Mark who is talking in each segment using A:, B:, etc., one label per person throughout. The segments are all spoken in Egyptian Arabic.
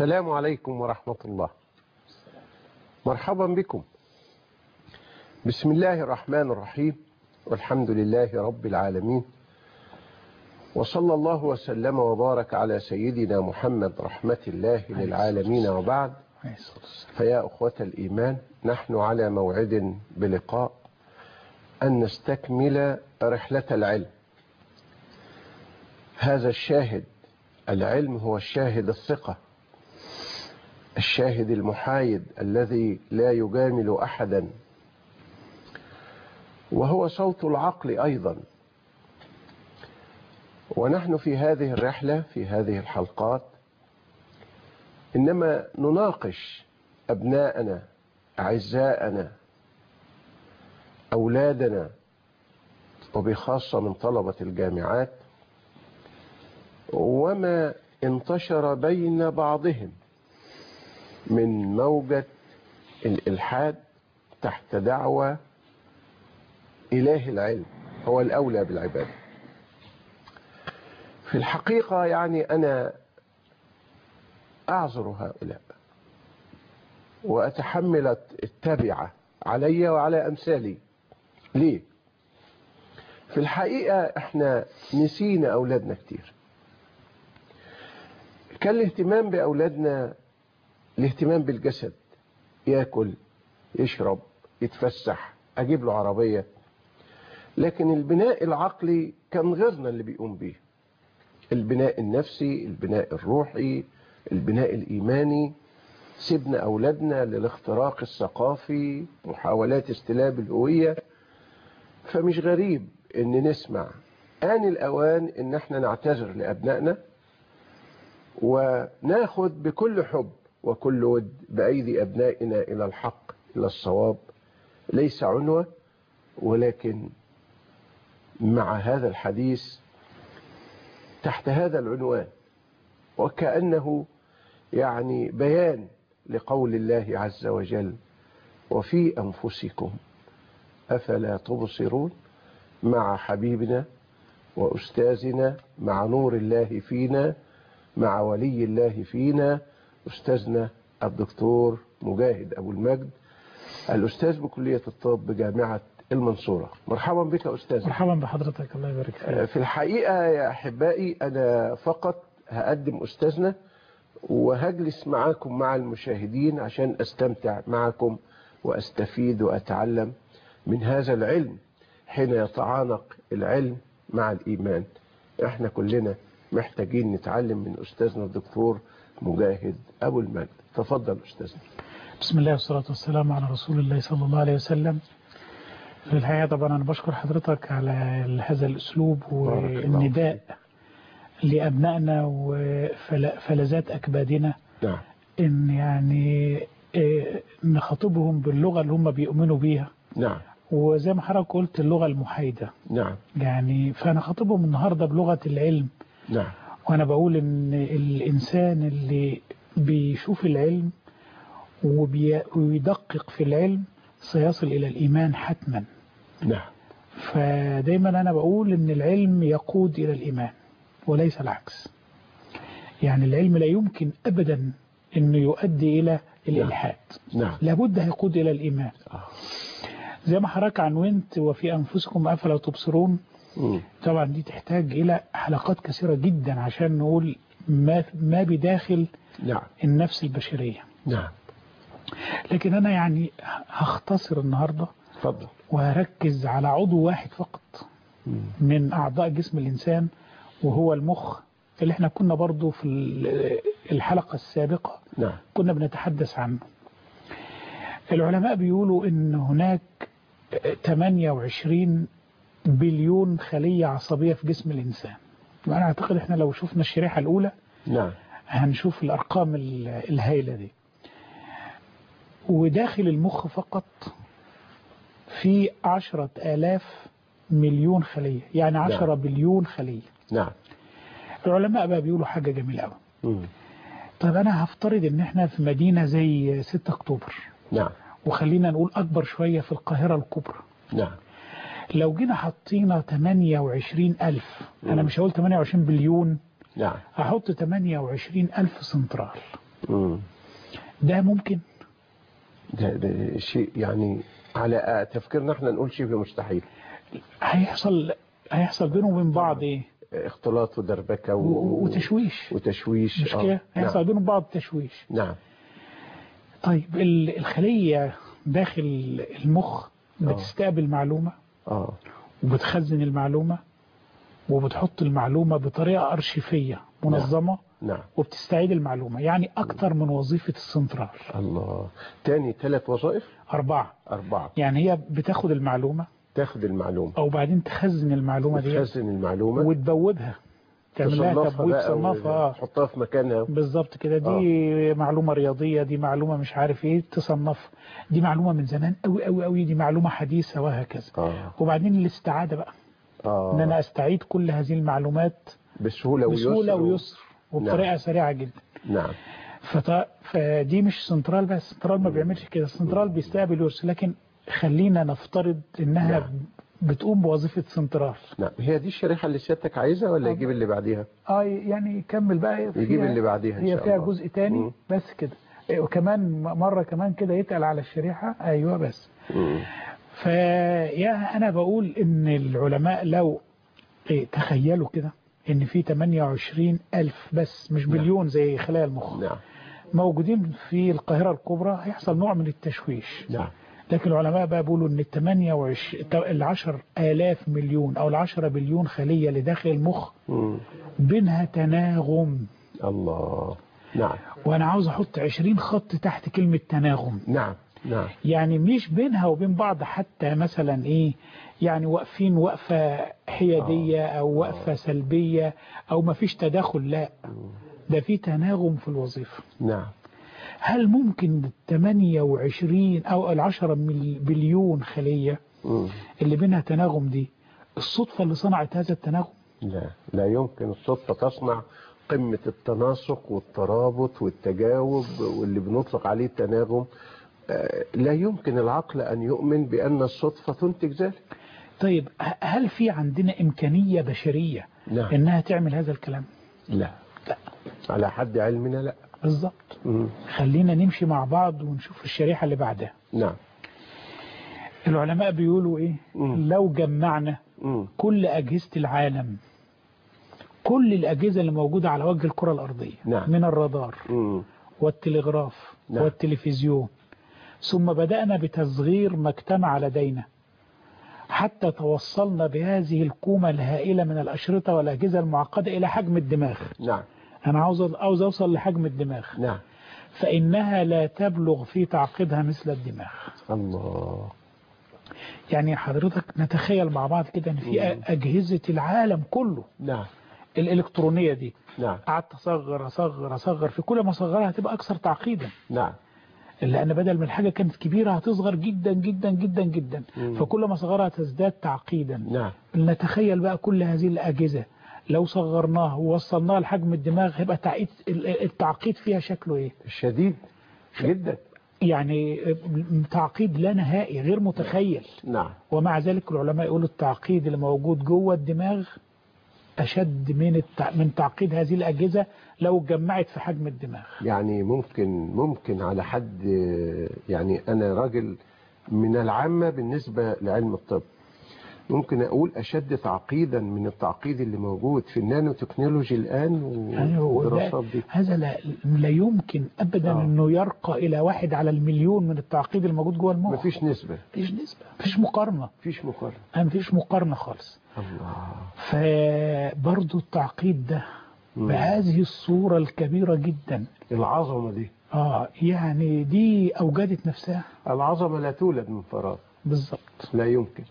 A: السلام عليكم ورحمة الله مرحبا بكم بسم الله الرحمن الرحيم والحمد لله رب العالمين وصلى الله وسلم وبارك على سيدنا محمد رحمة الله للعالمين وبعد فيا أخوة الإيمان نحن على موعد بلقاء أن نستكمل رحلة العلم هذا الشاهد العلم هو الشاهد الثقة الشاهد المحايد الذي لا يجامل أحدا وهو صوت العقل أيضا ونحن في هذه الرحلة في هذه الحلقات إنما نناقش أبناءنا أعزاءنا أولادنا وبخاصة من طلبة الجامعات وما انتشر بين بعضهم من موجة الإلحاد تحت دعوة إله العلم هو الأولى بالعبادة في الحقيقة يعني أنا أعذر هؤلاء وأتحمل التبعة علي وعلى أمثالي ليه في الحقيقة احنا نسينا أولادنا كتير كان الاهتمام بأولادنا الاهتمام بالجسد ياكل يشرب يتفسح أجيب له عربية لكن البناء العقلي كان غيرنا اللي بيقوم بيه البناء النفسي البناء الروحي البناء الإيماني سيبنا أولادنا للاختراق الثقافي محاولات استلاب الهوية فمش غريب ان نسمع آن الأوان ان احنا نعتذر لأبنائنا وناخد بكل حب وكل ود بأيدي أبنائنا إلى الحق إلى الصواب ليس عنوة ولكن مع هذا الحديث تحت هذا العنوان وكأنه يعني بيان لقول الله عز وجل وفي أنفسكم أفلا تبصرون مع حبيبنا وأستاذنا مع نور الله فينا مع ولي الله فينا أستاذنا الدكتور مجاهد أبو المجد الأستاذ بكلية الطب بجامعة المنصورة مرحبا بك أستاذ
B: مرحبا بحضرتك الله يبارك فيك
A: في الحقيقة يا أحبائي أنا فقط هقدم أستاذنا وهجلس معاكم مع المشاهدين عشان أستمتع معكم وأستفيد وأتعلم من هذا العلم حين يتعانق العلم مع الإيمان احنا كلنا محتاجين نتعلم من أستاذنا الدكتور مجاهد أبو المجد تفضل أستاذنا
B: بسم الله والصلاة والسلام على رسول الله صلى الله عليه وسلم في الحقيقة طبعا أنا بشكر حضرتك على هذا الأسلوب والنداء لأبنائنا وفلذات أكبادنا
A: نعم
B: إن يعني نخاطبهم باللغة اللي هم بيؤمنوا بيها
A: نعم
B: وزي ما حضرتك قلت اللغة المحايدة
A: نعم
B: يعني فأنا خاطبهم النهاردة بلغة العلم
A: نعم
B: وأنا بقول إن الإنسان اللي بيشوف العلم وبي- ويدقق في العلم سيصل إلى الإيمان حتما
A: نعم
B: فدايما أنا بقول إن العلم يقود إلى الإيمان وليس العكس يعني العلم لا يمكن أبدا أنه يؤدي إلى الإلحاد
A: نعم
B: لابد هيقود إلى الإيمان
A: آه.
B: زي ما حضرتك عنونت وفي أنفسكم أفلا تبصرون
A: مم.
B: طبعا دي تحتاج إلى حلقات كثيرة جدا عشان نقول ما, ما بداخل
A: نعم
B: النفس البشرية
A: نعم
B: لكن أنا يعني هختصر النهاردة
A: تفضل
B: وهركز على عضو واحد فقط
A: مم.
B: من أعضاء جسم الإنسان وهو المخ اللي احنا كنا برضو في ال- الحلقة السابقة
A: نعم
B: كنا بنتحدث عنه العلماء بيقولوا ان هناك 28 بليون خلية عصبية في جسم الإنسان وأنا أعتقد احنا لو شفنا الشريحة الأولى
A: نعم
B: هنشوف الأرقام ال- الهائلة دي وداخل المخ فقط في عشرة آلاف مليون خلية يعني عشرة
A: نعم.
B: بليون خلية
A: نعم
B: العلماء بقى بيقولوا حاجة جميلة قوي
A: مم.
B: طيب أنا هفترض إن إحنا في مدينة زي 6 أكتوبر
A: نعم
B: وخلينا نقول أكبر شوية في القاهرة الكبرى
A: نعم
B: لو جينا حطينا 28 ألف أنا
A: مم.
B: مش هقول 28 بليون
A: نعم
B: هحط 28 ألف سنترال
A: مم.
B: ده ممكن
A: ده, ده شيء يعني على تفكيرنا احنا نقول شبه مستحيل
B: هيحصل هيحصل بينهم وبين بعض ايه
A: اختلاط ودربكه و...
B: و- وتشويش
A: وتشويش
B: مش
A: آه.
B: كده هيحصل
A: نعم.
B: بينهم بعض تشويش
A: نعم
B: طيب ال- الخلية داخل المخ بتستقبل معلومة
A: اه
B: وبتخزن المعلومة وبتحط المعلومة بطريقة أرشيفية منظمة
A: نعم
B: وبتستعيد المعلومة يعني أكتر من وظيفة السنترال
A: الله تاني ثلاث وظائف
B: أربعة
A: أربعة
B: يعني هي بتاخد المعلومة
A: تاخد المعلومة
B: أو بعدين تخزن المعلومة دي
A: تخزن المعلومة
B: وتبوبها تعمل لها
A: تصنفها
B: تبويب
A: بقى
B: تصنفها آه.
A: وتحطها في مكانها
B: بالظبط كده دي معلومة رياضية دي معلومة مش عارف ايه تصنف دي معلومة من زمان قوي قوي قوي دي معلومة حديثة وهكذا
A: اه
B: وبعدين الاستعادة بقى
A: اه
B: ان انا استعيد كل هذه المعلومات
A: بسهولة ويسر
B: بسهولة ويسر وبطريقة سريعة جدا
A: نعم
B: فط... فدي مش سنترال بس سنترال ما بيعملش كده سنترال بيستقبل ويرسل لكن خلينا نفترض انها
A: نعم.
B: بتقوم بوظيفة سنترال
A: نعم هي دي الشريحة اللي سيادتك عايزها ولا يجيب اللي بعديها
B: اه يعني كمل بقى فيها
A: يجيب اللي بعديها إن
B: هي
A: شاء
B: فيها
A: الله.
B: جزء تاني
A: مم.
B: بس كده إيه، وكمان مرة كمان كده يتقل على الشريحة ايوه بس
A: مم.
B: فيا انا بقول ان العلماء لو إيه، تخيلوا كده ان في 28 الف بس مش بليون زي خلايا المخ
A: نعم
B: موجودين في القاهرة الكبرى هيحصل نوع من التشويش
A: نعم
B: لكن العلماء بقى بيقولوا ان ال 28 ال 10 آلاف مليون او ال 10 بليون خلية اللي داخل المخ
A: مم.
B: بينها تناغم
A: الله نعم
B: وانا عاوز احط 20 خط تحت كلمة تناغم
A: نعم نعم
B: يعني مش بينها وبين بعض حتى مثلا ايه يعني واقفين وقفة حيادية او وقفة سلبية او ما فيش تداخل لا ده في تناغم في الوظيفة
A: نعم
B: هل ممكن ال 28 او ال 10 مل- بليون خلية
A: مم.
B: اللي بينها تناغم دي الصدفة اللي صنعت هذا التناغم
A: لا لا يمكن الصدفة تصنع قمة التناسق والترابط والتجاوب واللي بنطلق عليه التناغم آه، لا يمكن العقل أن يؤمن بأن الصدفة تنتج ذلك
B: طيب ه- هل في عندنا إمكانية بشرية
A: نعم
B: إنها تعمل هذا الكلام
A: لا
B: لا
A: على حد علمنا لا
B: بالظبط
A: مم.
B: خلينا نمشي مع بعض ونشوف الشريحة اللي بعدها
A: نعم
B: العلماء بيقولوا إيه
A: مم.
B: لو جمعنا
A: مم.
B: كل أجهزة العالم كل الأجهزة اللي موجودة على وجه الكرة الأرضية
A: نعم.
B: من الرادار
A: مم.
B: والتلغراف
A: نعم.
B: والتلفزيون ثم بدأنا بتصغير ما اجتمع لدينا حتى توصلنا بهذه الكومة الهائلة من الأشرطة والأجهزة المعقدة إلى حجم الدماغ
A: نعم
B: أنا عاوز عاوز أوصل لحجم الدماغ
A: نعم
B: فإنها لا تبلغ في تعقيدها مثل الدماغ
A: الله
B: يعني حضرتك نتخيل مع بعض كده إن في أجهزة العالم كله
A: نعم
B: الإلكترونية دي
A: نعم
B: قعدت أصغر أصغر أصغر في كل ما صغرها هتبقى أكثر تعقيدا
A: نعم
B: لأن بدل ما الحاجة كانت كبيرة هتصغر جدا جدا جدا جدا
A: مم.
B: فكل ما صغرها تزداد تعقيدا
A: نعم
B: نتخيل بقى كل هذه الأجهزة لو صغرناها ووصلناها لحجم الدماغ هيبقى تعقيد التعقيد فيها شكله إيه
A: شديد جدا
B: يعني تعقيد لا نهائي غير متخيل
A: نعم
B: ومع ذلك العلماء يقولوا التعقيد اللي موجود جوه الدماغ أشد من التع... من تعقيد هذه الأجهزة لو اتجمعت في حجم الدماغ
A: يعني ممكن ممكن على حد يعني أنا راجل من العامة بالنسبة لعلم الطب ممكن أقول أشد تعقيدا من التعقيد اللي موجود في النانو تكنولوجي الآن
B: أيوة،
A: والدراسات دي
B: هذا لا, لا يمكن أبدا
A: آه.
B: أنه يرقى إلى واحد على المليون من التعقيد الموجود جوه المخ
A: مفيش نسبة
B: مفيش نسبة مفيش مقارنة
A: مفيش مقارنة
B: مفيش مقارنة خالص
A: الله
B: فبرضو التعقيد ده
A: مم.
B: بهذه الصورة الكبيرة جدا
A: العظمة دي
B: آه يعني دي أوجدت نفسها
A: العظمة لا تولد من فراغ
B: بالظبط
A: لا يمكن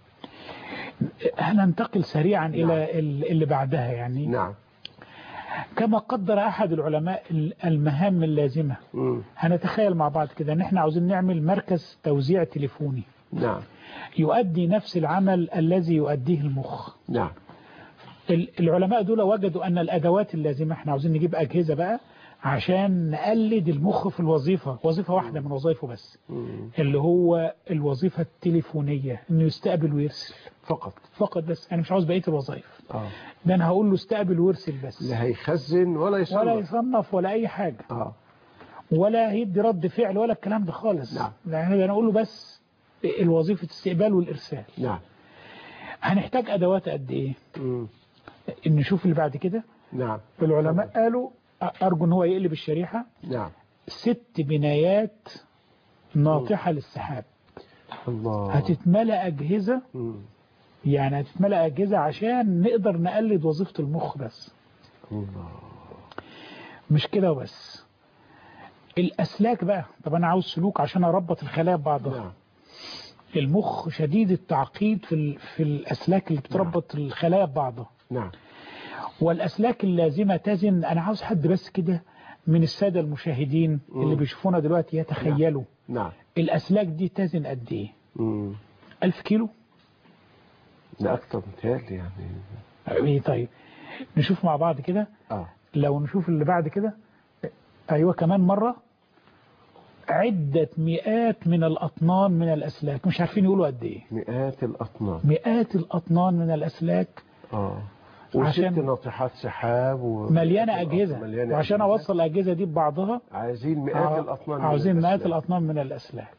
B: هننتقل سريعا إلى ال- اللي بعدها يعني
A: نعم
B: كما قدر أحد العلماء ال- المهام اللازمة
A: مم.
B: هنتخيل مع بعض كده ان احنا عاوزين نعمل مركز توزيع تليفوني
A: نعم
B: يؤدي نفس العمل الذي يؤديه المخ
A: نعم
B: ال- العلماء دول وجدوا أن الأدوات اللازمة احنا عاوزين نجيب أجهزة بقى عشان نقلد المخ في الوظيفة وظيفة واحدة من وظائفه بس
A: مم.
B: اللي هو الوظيفة التليفونية انه يستقبل ويرسل
A: فقط
B: فقط بس انا مش عاوز بقية الوظائف
A: آه.
B: ده انا هقول له استقبل وارسل بس
A: لا هيخزن ولا يصنع
B: ولا يصنف ولا اي حاجة
A: آه.
B: ولا هيدي رد فعل ولا الكلام ده خالص
A: نعم.
B: يعني انا اقول له بس الوظيفة استقبال والإرسال
A: نعم
B: هنحتاج أدوات قد إيه
A: مم.
B: نشوف اللي بعد كده
A: نعم
B: العلماء قالوا أرجو إن هو يقلب الشريحة
A: نعم
B: ست بنايات ناطحة للسحاب
A: الله
B: هتتملى أجهزة
A: مم.
B: يعني هتتملى أجهزة عشان نقدر نقلد وظيفة المخ بس
A: الله
B: مش كده وبس الأسلاك بقى طب أنا عاوز سلوك عشان أربط الخلايا ببعضها
A: نعم
B: المخ شديد التعقيد في ال- في الأسلاك اللي بتربط الخلايا ببعضها
A: نعم
B: والأسلاك اللازمة تزن أنا عاوز حد بس كده من السادة المشاهدين اللي
A: مم.
B: بيشوفونا دلوقتي يتخيلوا
A: نعم
B: الأسلاك دي تزن قد إيه
A: مم.
B: ألف كيلو
A: ده أكتر متهيألي يعني
B: إيه طيب نشوف مع بعض كده
A: اه
B: لو نشوف اللي بعد كده أيوة كمان مرة عدة مئات من الأطنان من الأسلاك مش عارفين يقولوا قد إيه
A: مئات الأطنان
B: مئات الأطنان من الأسلاك
A: اه وست
B: عشان-
A: ناطحات سحاب و...
B: مليانة أجهزة
A: مليانة
B: وعشان
A: أجهزة.
B: أوصل الأجهزة دي ببعضها
A: عايزين مئات
B: عاو-
A: الأطنان من
B: عاوزين مئات
A: الأسلاك.
B: الأطنان من الأسلاك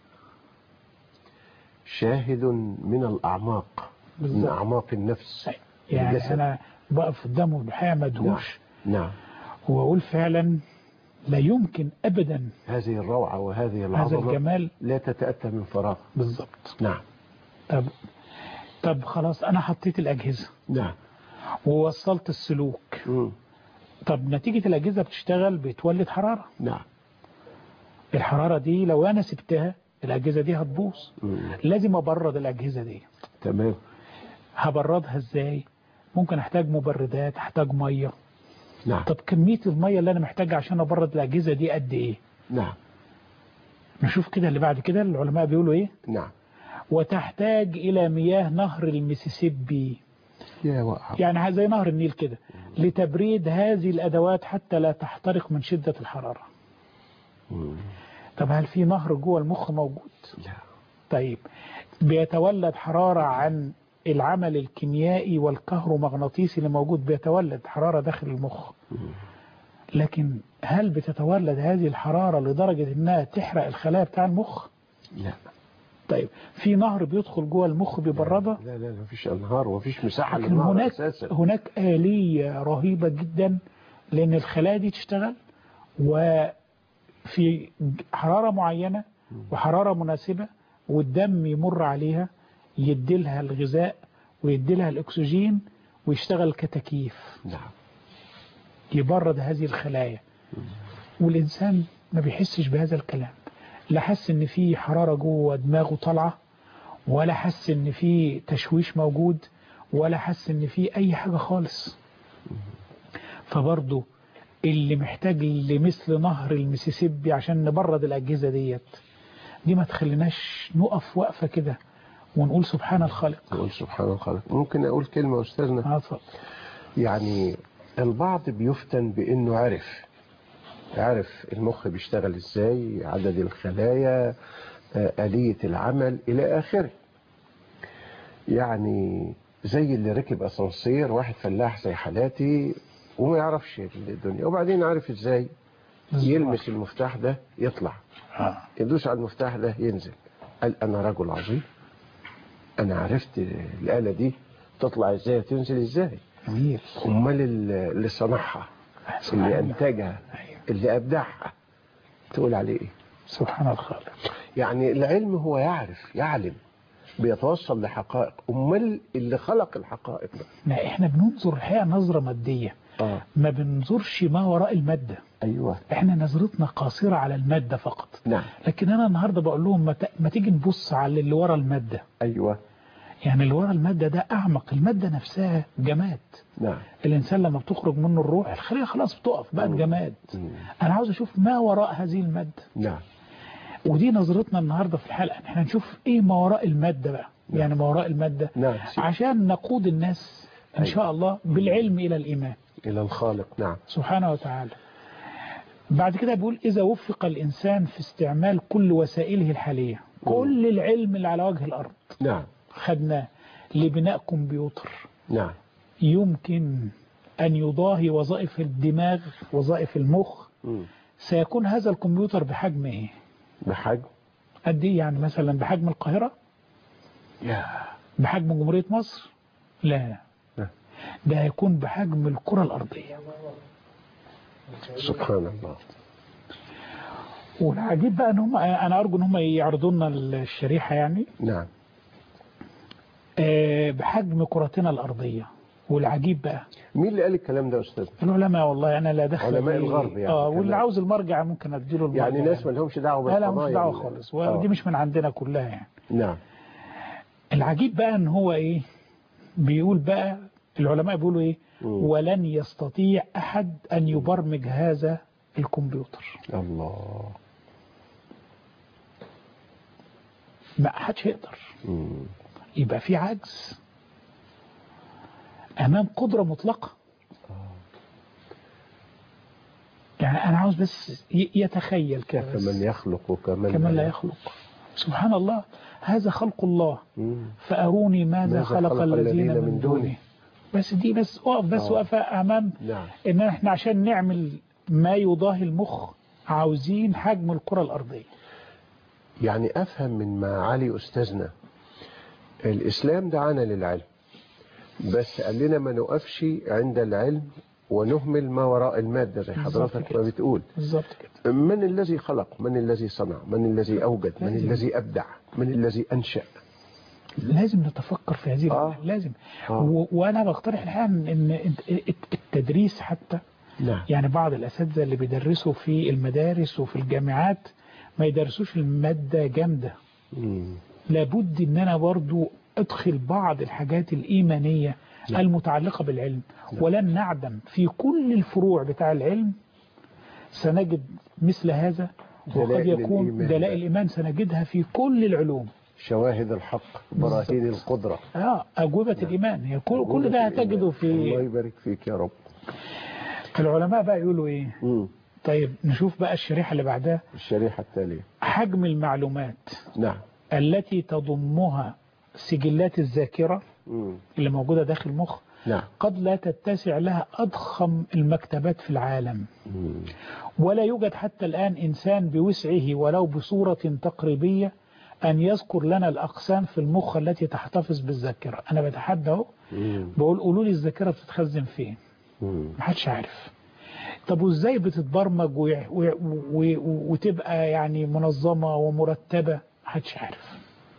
A: شاهد من الأعماق من
B: بالظبط.
A: أعماق النفس
B: يعني
A: الجسد.
B: أنا بقف قدامه بحقيقة مدهوش
A: نعم
B: وأقول فعلا لا يمكن أبدا
A: هذه الروعة وهذه
B: هذا
A: العظمة
B: الجمال
A: لا تتأتى من فراغ
B: بالظبط
A: نعم
B: طب طب خلاص أنا حطيت الأجهزة
A: نعم
B: ووصلت السلوك
A: مم.
B: طب نتيجة الأجهزة بتشتغل بتولد حرارة
A: نعم
B: الحرارة دي لو أنا سبتها الأجهزة دي هتبوظ
A: مم.
B: لازم أبرد الأجهزة دي
A: تمام
B: هبردها إزاي ممكن أحتاج مبردات أحتاج مية
A: نعم
B: طب كمية المية اللي أنا محتاجها عشان أبرد الأجهزة دي قد إيه
A: نعم
B: نشوف كده اللي بعد كده العلماء بيقولوا إيه
A: نعم
B: وتحتاج إلى مياه نهر المسيسيبي
A: يا وقع
B: يعني زي نهر النيل كده لتبريد هذه الأدوات حتى لا تحترق من شدة الحرارة
A: مم.
B: طب هل في نهر جوه المخ موجود
A: لا
B: طيب بيتولد حرارة عن العمل الكيميائي والكهرومغناطيسي اللي موجود بيتولد حرارة داخل المخ لكن هل بتتولد هذه الحرارة لدرجة انها تحرق الخلايا بتاع المخ
A: لا
B: طيب في نهر بيدخل جوه المخ بيبردها
A: لا لا ما فيش أنهار ومفيش مساحة
B: لكن
A: للنهر
B: هناك
A: أساسا
B: هناك آلية رهيبة جدا لأن الخلايا دي تشتغل وفي حرارة معينة وحرارة مناسبة والدم يمر عليها يديلها الغذاء ويديلها الأكسجين ويشتغل كتكييف
A: نعم
B: يبرد هذه الخلايا والإنسان ما بيحسش بهذا الكلام لا حس ان في حرارة جوه دماغه طالعة ولا حس ان في تشويش موجود ولا حس ان في اي حاجة خالص فبرضه اللي محتاج لمثل نهر المسيسيبي عشان نبرد الأجهزة ديت دي ما تخليناش نقف وقفة كده ونقول سبحان الخالق
A: نقول سبحان الخالق ممكن أقول كلمة أستاذنا
B: آه، اتفضل.
A: يعني البعض بيفتن بأنه عرف عرف المخ بيشتغل ازاي عدد الخلايا آه، آلية العمل إلى آخره يعني زي اللي ركب أسانسير واحد فلاح زي حالاتي وما يعرفش الدنيا وبعدين عارف ازاي يلمس المفتاح ده يطلع
B: آه.
A: يدوس على المفتاح ده ينزل قال أنا رجل عظيم أنا عرفت الآلة دي تطلع ازاي تنزل ازاي
B: جميل
A: امال اللي اللي صنعها
B: سبحان
A: اللي
B: الله.
A: انتجها
B: أيوة.
A: اللي ابدعها تقول عليه ايه
B: سبحان الخالق
A: يعني العلم هو يعرف يعلم بيتوصل لحقائق امال اللي خلق الحقائق ده
B: لا احنا بننظر الحقيقة نظرة مادية
A: اه
B: ما بننظرش ما وراء المادة
A: ايوه
B: احنا نظرتنا قاصرة على المادة فقط
A: نعم
B: لكن انا النهاردة بقول لهم ما ت- ما تيجي نبص على اللي ورا المادة
A: ايوه
B: يعني اللي ورا المادة ده اعمق المادة نفسها جماد
A: نعم
B: الانسان لما بتخرج منه الروح الخلية خلاص بتقف بقت
A: مم.
B: جماد
A: مم.
B: انا عاوز اشوف ما وراء هذه المادة
A: نعم
B: ودي نظرتنا النهاردة في الحلقة احنا نشوف ايه ما وراء المادة بقى يعني ما وراء المادة
A: نعم
B: عشان نقود الناس ان
A: أيوة.
B: شاء الله بالعلم الى الايمان
A: الى الخالق نعم
B: سبحانه وتعالى بعد كده بيقول إذا وفق الإنسان في استعمال كل وسائله الحالية كل العلم اللي على وجه الأرض
A: نعم
B: خدناه لبناء كمبيوتر
A: نعم
B: يمكن أن يضاهي وظائف الدماغ وظائف المخ
A: مم.
B: سيكون هذا الكمبيوتر بحجم ايه
A: بحجم
B: قد ايه يعني مثلا بحجم القاهرة
A: يا
B: بحجم جمهورية مصر لا
A: لا.
B: ده هيكون بحجم الكرة الأرضية
A: سبحان الله
B: والعجيب بقى ان هم انا ارجو ان هم يعرضوا لنا الشريحة يعني
A: نعم
B: آه، بحجم كرتنا الأرضية والعجيب بقى
A: مين اللي قال الكلام ده يا استاذ
B: العلماء والله انا لا دخل
A: علماء
B: لي-
A: الغرب يعني
B: اه واللي
A: كمان.
B: عاوز المرجع ممكن اديله المرجع
A: يعني ناس ما لهمش دعوه
B: لا لا
A: بالقضايا
B: مش دعوه
A: ال-
B: خالص
A: آه.
B: ودي مش من عندنا كلها يعني
A: نعم
B: العجيب بقى ان هو ايه بيقول بقى العلماء بيقولوا ايه
A: مم.
B: ولن يستطيع احد ان يبرمج هذا الكمبيوتر
A: الله
B: ما حدش يقدر
A: مم.
B: يبقى في عجز امام قدرة مطلقة يعني انا عاوز بس ي- يتخيل كده بس.
A: كمن يخلق وكمن
B: كمن لا يخلق سبحان الله هذا خلق الله
A: مم.
B: فأروني ماذا,
A: ماذا
B: خلق,
A: خلق
B: الذين
A: الذين
B: من
A: من
B: دونه
A: دونه؟
B: بس دي بس وقف بس
A: آه.
B: وقفة أمام
A: نعم
B: إن إحنا عشان نعمل ما يضاهي المخ عاوزين حجم الكرة الأرضية
A: يعني أفهم من معالي أستاذنا الإسلام دعانا للعلم بس قال لنا ما نقفش عند العلم ونهمل ما وراء المادة زي
B: بالظبط
A: حضرتك
B: كده.
A: ما بتقول
B: بالظبط كده
A: من الذي خلق من الذي صنع من الذي أوجد من
B: لازم.
A: الذي أبدع من الذي أنشأ
B: لازم نتفكر في هذه
A: آه.
B: الأمور. لازم
A: آه.
B: و... وأنا بقترح الحقيقة إن إن التدريس حتى
A: نعم
B: يعني بعض الأساتذة اللي بيدرسوا في المدارس وفي الجامعات ما يدرسوش المادة جامدة
A: مم.
B: لابد ان انا برضو ادخل بعض الحاجات الايمانية
A: نعم.
B: المتعلقة بالعلم ولن نعدم في كل الفروع بتاع العلم سنجد مثل هذا وقد
A: دلائل
B: يكون
A: الإيمان.
B: دلائل الإيمان سنجدها في كل العلوم
A: شواهد الحق براهين القدرة
B: اه أجوبة الإيمان هي كل, كل ده هتجده
A: الله
B: في
A: يبارك فيك يا رب
B: العلماء بقى يقولوا ايه
A: مم.
B: طيب نشوف بقى الشريحة اللي بعدها
A: الشريحة التالية
B: حجم المعلومات
A: نعم
B: التي تضمها سجلات الذاكرة
A: مم.
B: اللي موجودة داخل المخ
A: نعم
B: قد لا تتسع لها أضخم المكتبات في العالم
A: مم.
B: ولا يوجد حتى الآن إنسان بوسعه ولو بصورة تقريبية أن يذكر لنا الأقسام في المخ التي تحتفظ بالذاكرة أنا بتحدى اهو
A: مم.
B: بقول قولوا لي الذاكرة بتتخزن فين
A: مم.
B: محدش عارف طب وازاي بتتبرمج و... و... و... وتبقى يعني منظمة ومرتبة محدش عارف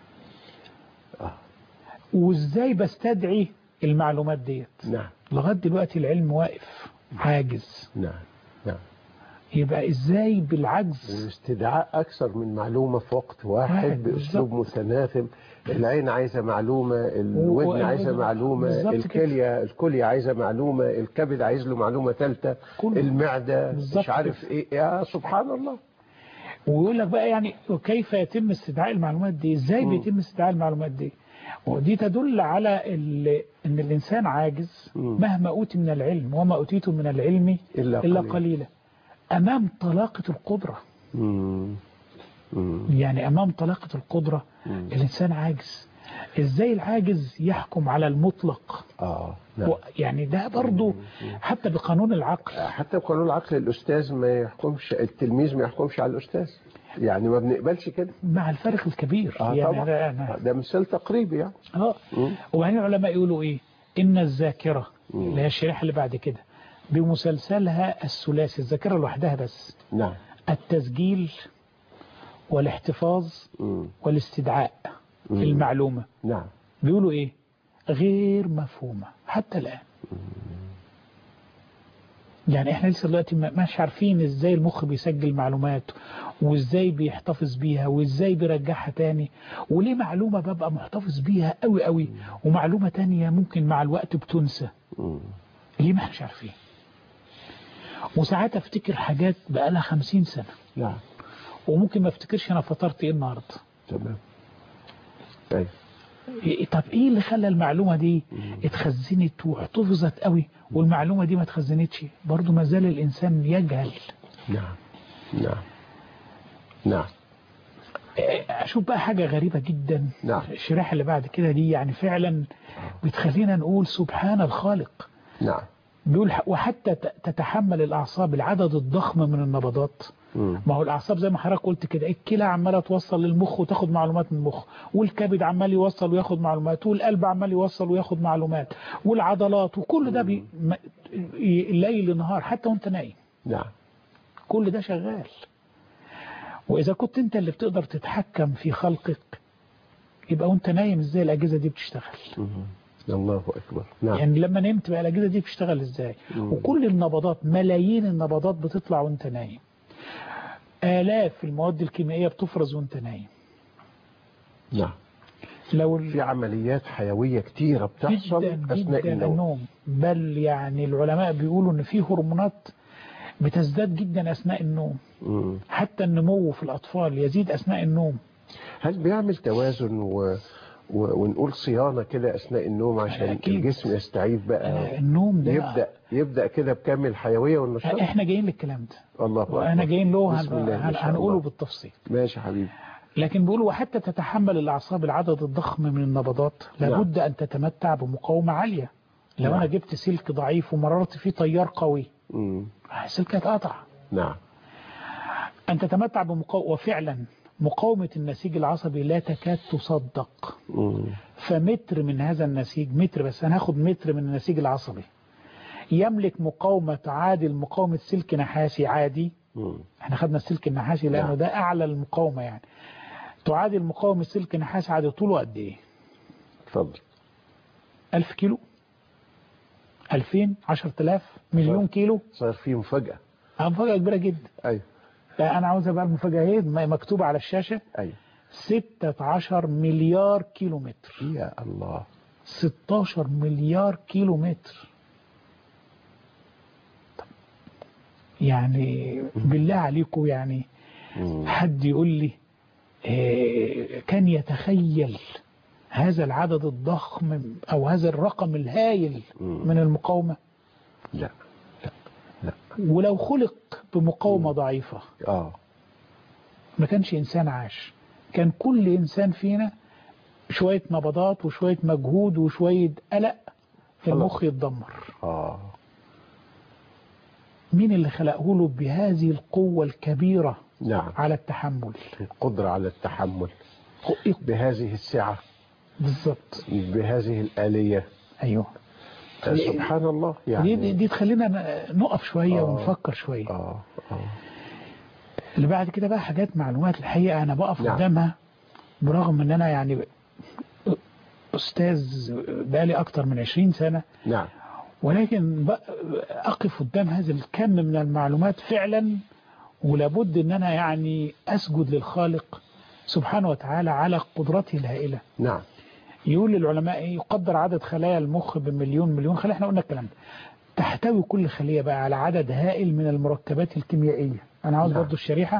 A: آه.
B: وازاي بستدعي المعلومات ديت
A: نعم
B: لغاية دلوقتي العلم واقف عاجز
A: نعم نعم
B: يبقى ازاي بالعجز
A: واستدعاء أكثر من معلومة في وقت واحد
B: واحد
A: بأسلوب متناغم العين عايزة معلومة
B: و-
A: الودن عايزة
B: و-
A: معلومة
B: بالظبط
A: الكلية الكلية عايزة معلومة الكبد عايز له معلومة ثالثة
B: كله.
A: المعدة
B: بالظبط
A: مش عارف ايه يا سبحان الله
B: ويقول لك بقى يعني كيف يتم استدعاء المعلومات دي ازاي
A: مم.
B: بيتم استدعاء المعلومات دي ودي تدل على ال- ان الانسان عاجز
A: مم.
B: مهما اوتي من العلم وما اوتيتم من العلم
A: إلا
B: الا
A: قليل.
B: قليلا امام طلاقة القدرة
A: مم. مم.
B: يعني امام طلاقة القدرة
A: مم.
B: الانسان عاجز ازاي العاجز يحكم على المطلق
A: اه نعم
B: و- يعني ده برضو حتى بقانون العقل
A: حتى بقانون العقل الأستاذ ما يحكمش التلميذ ما يحكمش على الأستاذ يعني ما بنقبلش كده
B: مع الفارق الكبير
A: اه
B: يعني
A: طبعا
B: ده أنا
A: ده مثال تقريبي يعني
B: اه
A: مم.
B: وبعدين العلماء يقولوا ايه ان الذاكرة
A: مم.
B: اللي هي الشريحة اللي بعد كده بمسلسلها الثلاثي الذاكرة لوحدها بس
A: نعم
B: التسجيل والاحتفاظ
A: مم.
B: والاستدعاء
A: مم.
B: المعلومة
A: نعم
B: بيقولوا ايه غير مفهومة حتى الآن يعني احنا لسه دلوقتي ما- مش عارفين ازاي المخ بيسجل معلومات وازاي بيحتفظ بيها وازاي بيرجعها تاني وليه معلومة ببقى محتفظ بيها قوي قوي ومعلومة تانية ممكن مع الوقت بتنسى
A: مم.
B: ليه ما احناش عارفين وساعات افتكر حاجات بقالها خمسين سنة
A: نعم
B: وممكن ما افتكرش انا فطرت ايه النهارده
A: تمام طيب
B: إيه- طب ايه اللي خلى المعلومة دي اتخزنت واحتفظت قوي والمعلومة دي ما اتخزنتش برضو ما زال الانسان يجهل
A: نعم نعم نعم
B: إيه، اشوف بقى حاجة غريبة جدا
A: نعم.
B: الشريحة اللي بعد كده دي يعني فعلا بتخلينا نقول سبحان الخالق
A: نعم
B: بيقول وحتى تتحمل الأعصاب العدد الضخم من النبضات ما هو الأعصاب زي ما حضرتك قلت كده الكلى عمالة توصل للمخ وتاخد معلومات من المخ والكبد عمال يوصل وياخد معلومات والقلب عمال يوصل وياخد معلومات والعضلات وكل ده بي... ليل نهار حتى وانت نايم
A: نعم
B: كل ده شغال وإذا كنت انت اللي بتقدر تتحكم في خلقك يبقى وانت نايم ازاي الأجهزة دي بتشتغل
A: الله أكبر نعم.
B: يعني لما نمت بقى الأجهزة دي بتشتغل ازاي
A: مم.
B: وكل النبضات ملايين النبضات بتطلع وانت نايم آلاف المواد الكيميائية بتفرز وانت نايم
A: نعم
B: لو
A: في عمليات حيوية كتيرة بتحصل
B: جدا
A: أثناء
B: جدا
A: النوم
B: النوم بل يعني العلماء بيقولوا ان في هرمونات بتزداد جدا أثناء النوم
A: مم.
B: حتى النمو في الأطفال يزيد أثناء النوم
A: هل بيعمل توازن و... و... ونقول صيانة كده أثناء النوم عشان
B: أكيد.
A: الجسم يستعيد بقى
B: النوم ده
A: يبدأ يبدأ كده بكامل الحيوية والنشاط
B: احنا جايين للكلام ده
A: الله أكبر
B: وانا جايين له
A: بسم الله ما
B: هن...
A: شاء
B: هنقوله
A: الله.
B: بالتفصيل
A: ماشي حبيبي
B: لكن بيقولوا وحتى تتحمل الأعصاب العدد الضخم من النبضات
A: نعم.
B: لابد أن تتمتع بمقاومة عالية لو
A: نعم.
B: أنا جبت سلك ضعيف ومررت فيه تيار قوي
A: مم.
B: السلك هيتقطع
A: نعم
B: أن تتمتع بمقاومة وفعلا مقاومة النسيج العصبي لا تكاد تصدق
A: مم.
B: فمتر من هذا النسيج متر بس أنا هاخد متر من النسيج العصبي يملك مقاومة تعادل مقاومة سلك نحاسي عادي
A: مم.
B: احنا خدنا السلك النحاسي لأنه
A: نعم.
B: ده أعلى المقاومة يعني تعادل مقاومة سلك نحاسي عادي طوله قد إيه
A: اتفضل
B: 1000 كيلو 2000 10000 مليون كيلو
A: صار في مفاجأة
B: مفاجأة كبيرة جدا
A: أيوه
B: لا أنا عاوزها بقى المفاجأة اهي م- مكتوبة على الشاشة
A: أيوه
B: 16 مليار كيلو متر
A: يا الله
B: 16 مليار كيلو متر طب يعني بالله عليكم يعني
A: مم.
B: حد يقول لي آه، كان يتخيل هذا العدد الضخم أو هذا الرقم الهائل
A: مم.
B: من المقاومة
A: لا
B: ولو خلق بمقاومة ضعيفة
A: اه
B: ما كانش إنسان عاش كان كل إنسان فينا شوية نبضات وشوية مجهود وشوية قلق المخ يتدمر
A: اه
B: مين اللي خلقه له بهذه القوة الكبيرة
A: نعم
B: على التحمل
A: القدرة على التحمل بهذه السعة
B: بالظبط
A: بهذه الآلية
B: أيوه
A: آه، سبحان الله
B: دي,
A: يعني
B: دي, دي تخلينا ن- نقف شوية
A: آه.
B: ونفكر شوية
A: اه اه
B: اللي بعد كده بقى حاجات معلومات الحقيقة أنا بقف
A: نعم.
B: قدامها برغم أن أنا يعني أستاذ بقالي أكتر من 20 سنة
A: نعم
B: ولكن بق- أقف قدام هذا الكم من المعلومات فعلا ولابد أن أنا يعني أسجد للخالق سبحانه وتعالى على قدرته الهائلة
A: نعم
B: يقول للعلماء إيه؟ يقدر عدد خلايا المخ بمليون مليون خلية احنا قلنا الكلام ده تحتوي كل خلية بقى على عدد هائل من المركبات الكيميائية أنا عاوز
A: نعم.
B: برضو الشريحة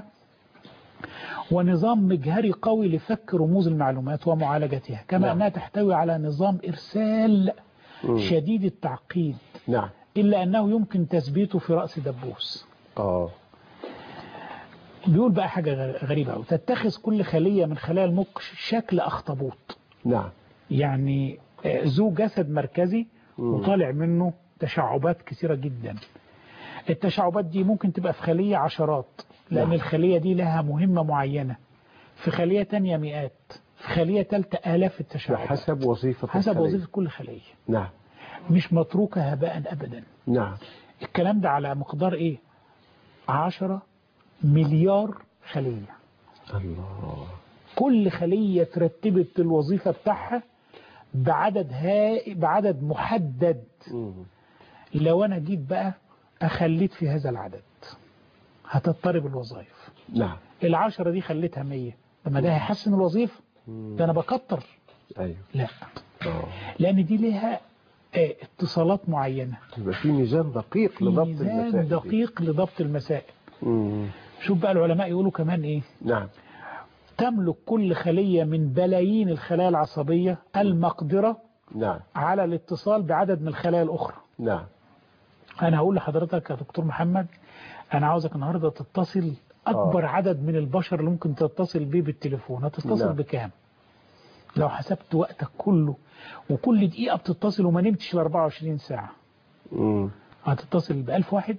B: ونظام مجهري قوي لفك رموز المعلومات ومعالجتها كما
A: نعم.
B: أنها تحتوي على نظام إرسال
A: مم.
B: شديد التعقيد
A: نعم
B: إلا أنه يمكن تثبيته في رأس دبوس
A: اه
B: بيقول بقى حاجة غ- غريبة أوي. تتخذ كل خلية من خلايا المخ شكل أخطبوط
A: نعم
B: يعني آه، ذو جسد مركزي
A: مم.
B: وطالع منه تشعبات كثيرة جدا التشعبات دي ممكن تبقى في خلية عشرات لأن
A: نعم.
B: الخلية دي لها مهمة معينة في خلية تانية مئات في خلية تالتة آلاف التشعبات
A: بحسب وظيفة
B: حسب
A: الخلية.
B: وظيفة كل خلية
A: نعم
B: مش متروكة هباء أبدا
A: نعم
B: الكلام ده على مقدار إيه عشرة مليار خلية
A: الله
B: كل خلية ترتبت الوظيفة بتاعها بعدد هائل بعدد محدد
A: مم.
B: لو أنا جيت بقى أخليت في هذا العدد هتضطرب الوظائف
A: نعم
B: العشرة دي خليتها مية لما ده هيحسن الوظيفة
A: مم.
B: ده أنا بكتر
A: ايوه
B: لا
A: اه
B: لأن دي ليها آه، اتصالات معينة
A: يبقى في ميزان دقيق
B: في
A: لضبط
B: ميزان
A: المسائل دي.
B: دقيق لضبط المسائل
A: مم.
B: شوف بقى العلماء يقولوا كمان إيه
A: نعم
B: تملك كل خلية من بلايين الخلايا العصبية المقدرة
A: نعم
B: على الاتصال بعدد من الخلايا الأخرى
A: نعم
B: أنا هقول لحضرتك يا دكتور محمد أنا عاوزك النهاردة تتصل أكبر
A: آه.
B: عدد من البشر اللي ممكن تتصل بيه بالتليفون هتتصل
A: نعم.
B: بكام لو حسبت وقتك كله وكل دقيقة بتتصل وما نمتش ال 24 ساعة
A: مم.
B: هتتصل بألف واحد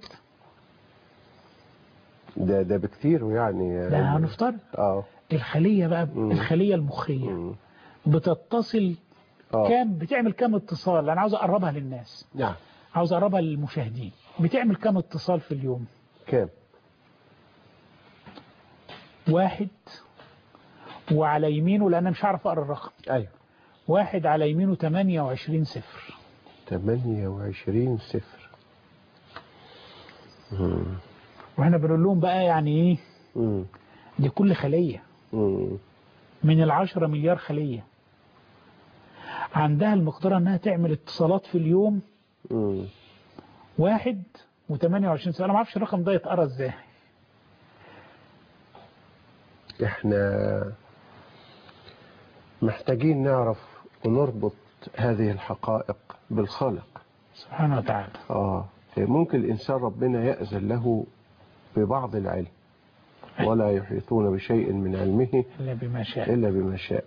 A: ده ده بكتير يعني
B: لا هنفترض
A: اه
B: الخلية بقى
A: مم.
B: الخلية المخية
A: مم.
B: بتتصل
A: اه
B: كام بتعمل كام اتصال انا عاوز اقربها للناس
A: نعم
B: عاوز اقربها للمشاهدين بتعمل كام اتصال في اليوم
A: كام
B: واحد وعلى يمينه لان أنا مش هعرف اقرا الرقم
A: ايوه
B: واحد على يمينه 28 صفر
A: 28 صفر مم.
B: واحنا بنقول لهم بقى يعني ايه
A: مم.
B: دي كل خلية
A: مم.
B: من العشرة مليار خلية عندها المقدرة انها تعمل اتصالات في اليوم
A: مم.
B: واحد و28 صفر انا ما اعرفش الرقم ده يتقرا ازاي
A: احنا محتاجين نعرف ونربط هذه الحقائق بالخالق
B: سبحانه وتعالى
A: اه ممكن الانسان ربنا يأذن له ببعض العلم ولا يحيطون بشيء من علمه
B: الا بما شاء
A: إلا بما شاء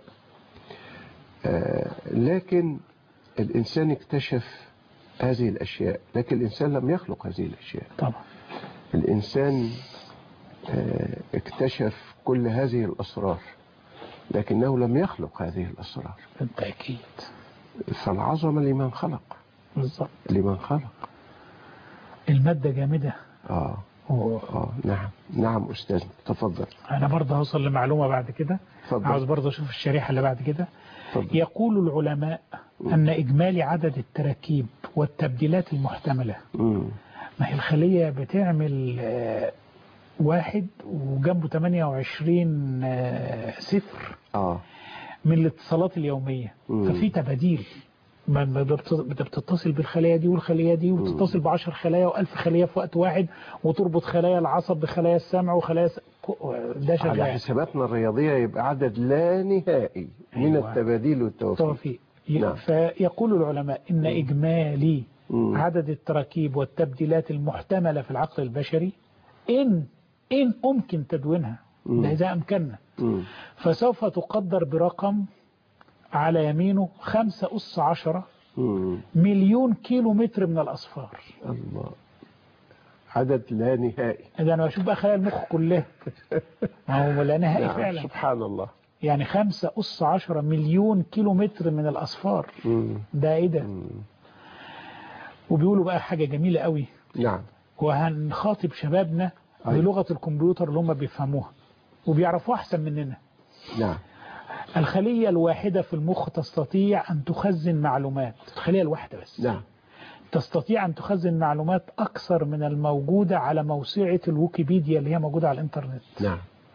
A: آه، لكن الإنسان اكتشف هذه الأشياء لكن الإنسان لم يخلق هذه الأشياء
B: طبعا
A: الإنسان آه، اكتشف كل هذه الأسرار لكنه لم يخلق هذه الأسرار
B: بالتأكيد
A: فالعظمة لمن خلق
B: بالظبط
A: لمن خلق
B: المادة جامدة
A: آه
B: و-
A: آه نعم نعم أستاذ تفضل
B: انا برضه هوصل لمعلومة بعد كده عاوز
A: تفضل
B: برضه اشوف الشريحة اللي بعد كده
A: تفضل
B: يقول العلماء أن إجمالي عدد التراكيب والتبديلات المحتملة
A: مم.
B: ما هي الخلية بتعمل آه، واحد وجنبه 28 آه، صفر
A: آه
B: من الاتصالات اليومية
A: مم.
B: ففي تباديل ما ما بت- بت- بتتصل بالخلايا دي والخلية دي وتتصل بعشر خلايا وألف خلية في وقت واحد وتربط خلايا العصب بخلايا السمع وخلايا س... ده
A: على
B: شغال
A: حساباتنا الرياضية يبقى عدد لا نهائي من
B: أيوة.
A: التباديل والتوفيق
B: توفيق ي-
A: نعم.
B: فيقول العلماء إن إجمالي
A: مم.
B: عدد التراكيب والتبديلات المحتملة في العقل البشري إن إن أمكن تدوينها
A: مم.
B: ده إذا أمكننا
A: مم.
B: فسوف تقدر برقم على يمينه خمسة أس عشرة
A: مم.
B: مليون كيلو متر من الأصفار
A: الله عدد لا نهائي
B: إذا أنا بشوف بقى خلايا المخ كلها ما هو لا نهائي
A: نعم.
B: فعلا
A: سبحان الله
B: يعني خمسة أس عشرة مليون كيلو متر من الأصفار
A: مم.
B: ده إيه ده
A: مم.
B: وبيقولوا بقى حاجة جميلة قوي
A: نعم
B: وهنخاطب شبابنا
A: أيوة.
B: بلغة الكمبيوتر اللي هم بيفهموها وبيعرفوها أحسن مننا
A: نعم
B: الخلية الواحدة في المخ تستطيع أن تخزن معلومات الخلية الواحدة بس
A: نعم
B: تستطيع أن تخزن معلومات أكثر من الموجودة على موسوعة الويكيبيديا اللي هي موجودة على الإنترنت
A: نعم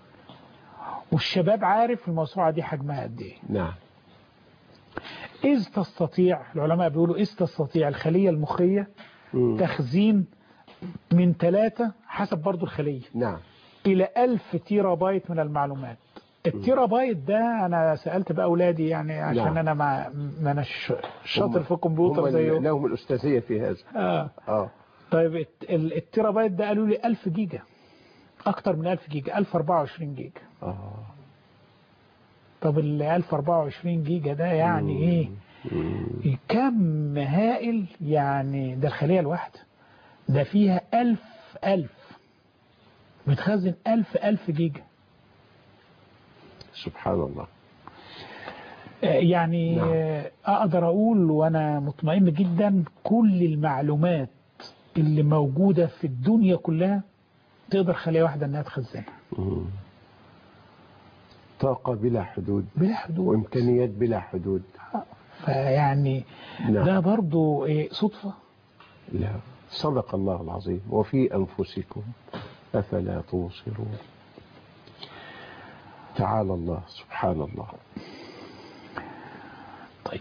B: والشباب عارف الموسوعة دي حجمها قد إيه
A: نعم
B: إذ تستطيع العلماء بيقولوا إذ تستطيع الخلية المخية
A: مم.
B: تخزين من ثلاثة حسب برضو الخلية
A: نعم
B: إلى ألف تيرا بايت من المعلومات التيرا بايت ده أنا سألت بقى أولادي يعني عشان
A: نعم.
B: أنا ما ما أنا ش- شاطر
A: هم-
B: في الكمبيوتر
A: هم
B: زيهم
A: لهم الأستاذية في هذا
B: آه.
A: آه
B: طيب الت- ال- التيرا بايت ده قالوا لي 1000 جيجا أكتر من 1000 جيجا 1024 جيجا
A: آه
B: طب ال 1024 جيجا ده يعني إيه
A: مم.
B: كم هائل يعني ده الخلية الواحدة ده فيها ألف ألف بتخزن ألف ألف جيجا
A: سبحان الله
B: آه، يعني
A: نعم.
B: آه، أقدر أقول وأنا مطمئن جدا كل المعلومات اللي موجودة في الدنيا كلها تقدر خلية واحدة أنها تخزنها
A: مم. طاقة بلا حدود
B: بلا حدود
A: وإمكانيات بلا حدود
B: فيعني
A: نعم.
B: ده برضو إيه، صدفة
A: لا صدق الله العظيم وفي أنفسكم أفلا تبصرون تعالى الله سبحان الله
B: طيب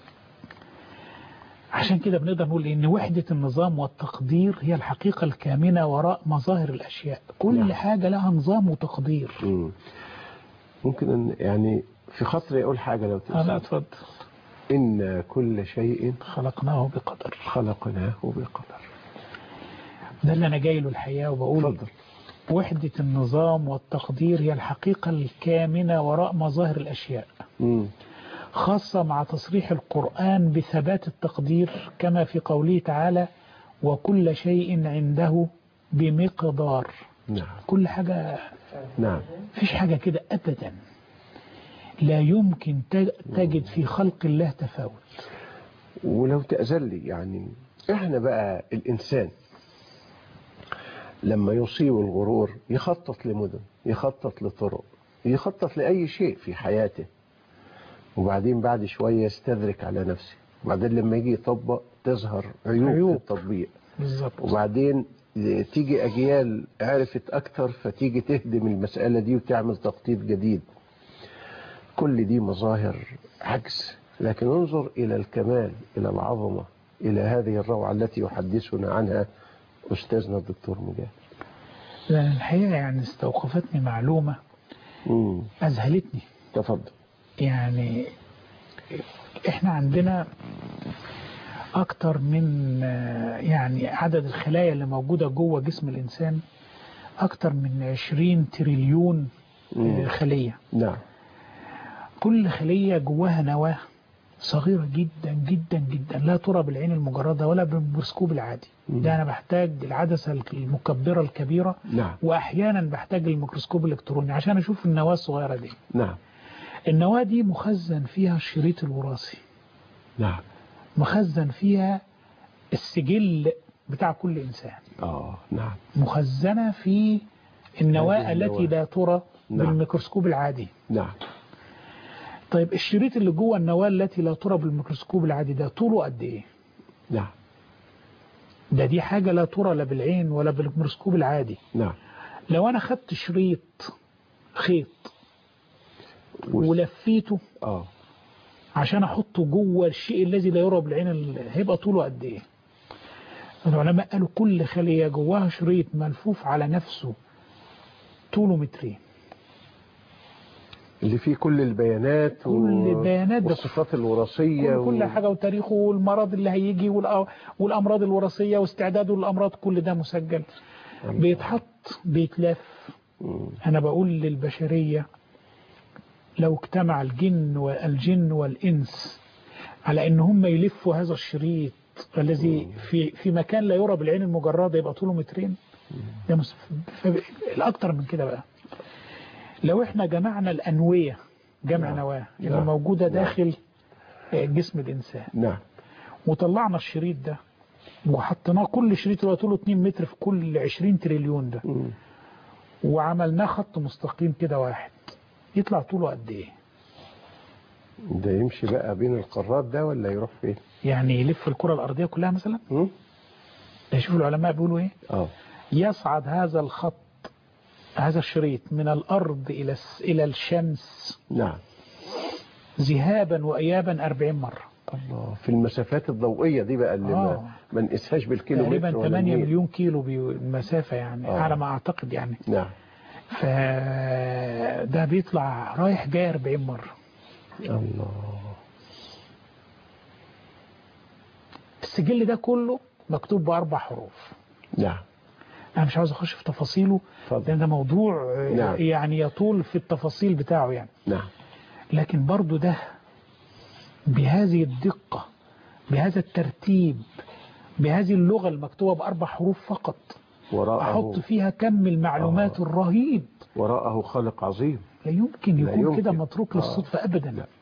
B: عشان كده بنقدر نقول ان وحدة النظام والتقدير هي الحقيقة الكامنة وراء مظاهر الاشياء كل
A: نعم.
B: حاجة لها نظام وتقدير
A: مم. ممكن أن يعني في خاطري أقول حاجة لو
B: انا
A: تسمح
B: اتفضل
A: إن كل شيء
B: خلقناه بقدر
A: خلقناه بقدر
B: ده اللي انا جاي له الحقيقة وبقول
A: تفضل
B: وحدة النظام والتقدير هي الحقيقة الكامنة وراء مظاهر الاشياء
A: مم.
B: خاصة مع تصريح القرآن بثبات التقدير كما في قوله تعالى وكل شيء عنده بمقدار
A: نعم
B: كل حاجة
A: نعم
B: فيش حاجة كده أبدا لا يمكن ت- تجد في خلق الله تفاوت
A: ولو تأذن لي يعني احنا بقى الإنسان لما يصيب الغرور يخطط لمدن يخطط لطرق يخطط لأي شيء في حياته وبعدين بعد شوية يستدرك على نفسه وبعدين لما يجي يطبق تظهر عيوب,
B: عيوب.
A: في التطبيق
B: بالظبط
A: وبعدين تيجي أجيال عرفت أكتر فتيجي تهدم المسألة دي وتعمل تخطيط جديد كل دي مظاهر عجز لكن انظر إلى الكمال إلى العظمة إلى هذه الروعة التي يحدثنا عنها أستاذنا الدكتور مجاهد
B: لأن الحقيقة يعني استوقفتني معلومة
A: مم.
B: أذهلتني
A: تفضل
B: يعني احنا عندنا اكتر من آه، يعني عدد الخلايا اللي موجودة جوه جسم الانسان اكتر من 20 تريليون آه،
A: مم.
B: خلية
A: نعم
B: كل خلية جواها نواة صغيرة جدا جدا جدا لا ترى بالعين المجردة ولا بالميكروسكوب العادي
A: مم.
B: ده انا بحتاج العدسة المكبرة الكبيرة
A: نعم
B: واحيانا بحتاج الميكروسكوب الالكتروني عشان اشوف النواة الصغيرة دي
A: نعم
B: النواة دي مخزن فيها الشريط الوراثي
A: نعم
B: مخزن فيها السجل بتاع كل إنسان
A: آه نعم
B: مخزنة في النواة
A: هذه
B: التي
A: النواة.
B: لا ترى
A: نعم.
B: بالميكروسكوب العادي
A: نعم
B: طيب الشريط اللي جوه النواة التي لا ترى بالميكروسكوب العادي ده طوله قد ايه
A: نعم
B: ده دي حاجة لا ترى لا بالعين ولا بالميكروسكوب العادي
A: نعم
B: لو انا خدت شريط خيط ولفيته
A: آه
B: عشان احطه جوه الشيء الذي لا يرى بالعين ال- هيبقى طوله قد ايه العلماء قالوا كل خلية جواها شريط ملفوف على نفسه طوله مترين
A: اللي فيه كل البيانات
B: كل البيانات ده
A: والصفات الوراثية
B: كل, كل حاجة وتاريخه والمرض اللي هيجي والأ- والأمراض الوراثية واستعداده للأمراض كل ده مسجل بيتحط بيتلف
A: مم.
B: أنا بقول للبشرية لو اجتمع الجن والجن والإنس على إن هم يلفوا هذا الشريط الذي في في مكان لا يرى بالعين المجردة يبقى طوله مترين ده مس... ف... الأكتر من كده بقى لو احنا جمعنا الأنوية جمع
A: نعم.
B: نواة اللي
A: نعم.
B: موجودة
A: نعم.
B: داخل آه، جسم الإنسان
A: نعم
B: وطلعنا الشريط ده وحطيناه كل شريط اللي هو طوله 2 متر في كل 20 تريليون ده
A: مم.
B: وعملناه خط مستقيم كده واحد يطلع طوله قد ايه
A: ده يمشي بقى بين القارات ده ولا يروح فين
B: يعني يلف الكرة الأرضية كلها مثلا
A: مم؟
B: شوف العلماء بيقولوا ايه
A: اه
B: يصعد هذا الخط هذا الشريط من الأرض إلى الس- إلى الشمس
A: نعم
B: ذهابا وإيابا 40 مرة
A: الله في المسافات الضوئية دي بقى اللي
B: آه.
A: ما, ما نقيسهاش بالكيلو
B: تقريبا
A: متر ولا
B: 8
A: الميل.
B: مليون كيلو بي- المسافة يعني
A: آه.
B: على ما أعتقد يعني
A: نعم
B: فده بيطلع رايح جاي 40 مرة
A: الله
B: السجل ده كله مكتوب بأربع حروف
A: نعم
B: أنا مش عاوز أخش في تفاصيله
A: اتفضل.
B: لأن ده موضوع آه،
A: نعم.
B: يعني يطول في التفاصيل بتاعه يعني
A: نعم
B: لكن برضو ده بهذه الدقة بهذا الترتيب بهذه اللغة المكتوبة بأربع حروف فقط
A: وراءه
B: أحط فيها كم المعلومات
A: آه.
B: الرهيب
A: وراءه خالق عظيم
B: لا يمكن
A: لا
B: يكون
A: يمكن.
B: كده متروك
A: آه.
B: للصدفة أبدا
A: لا.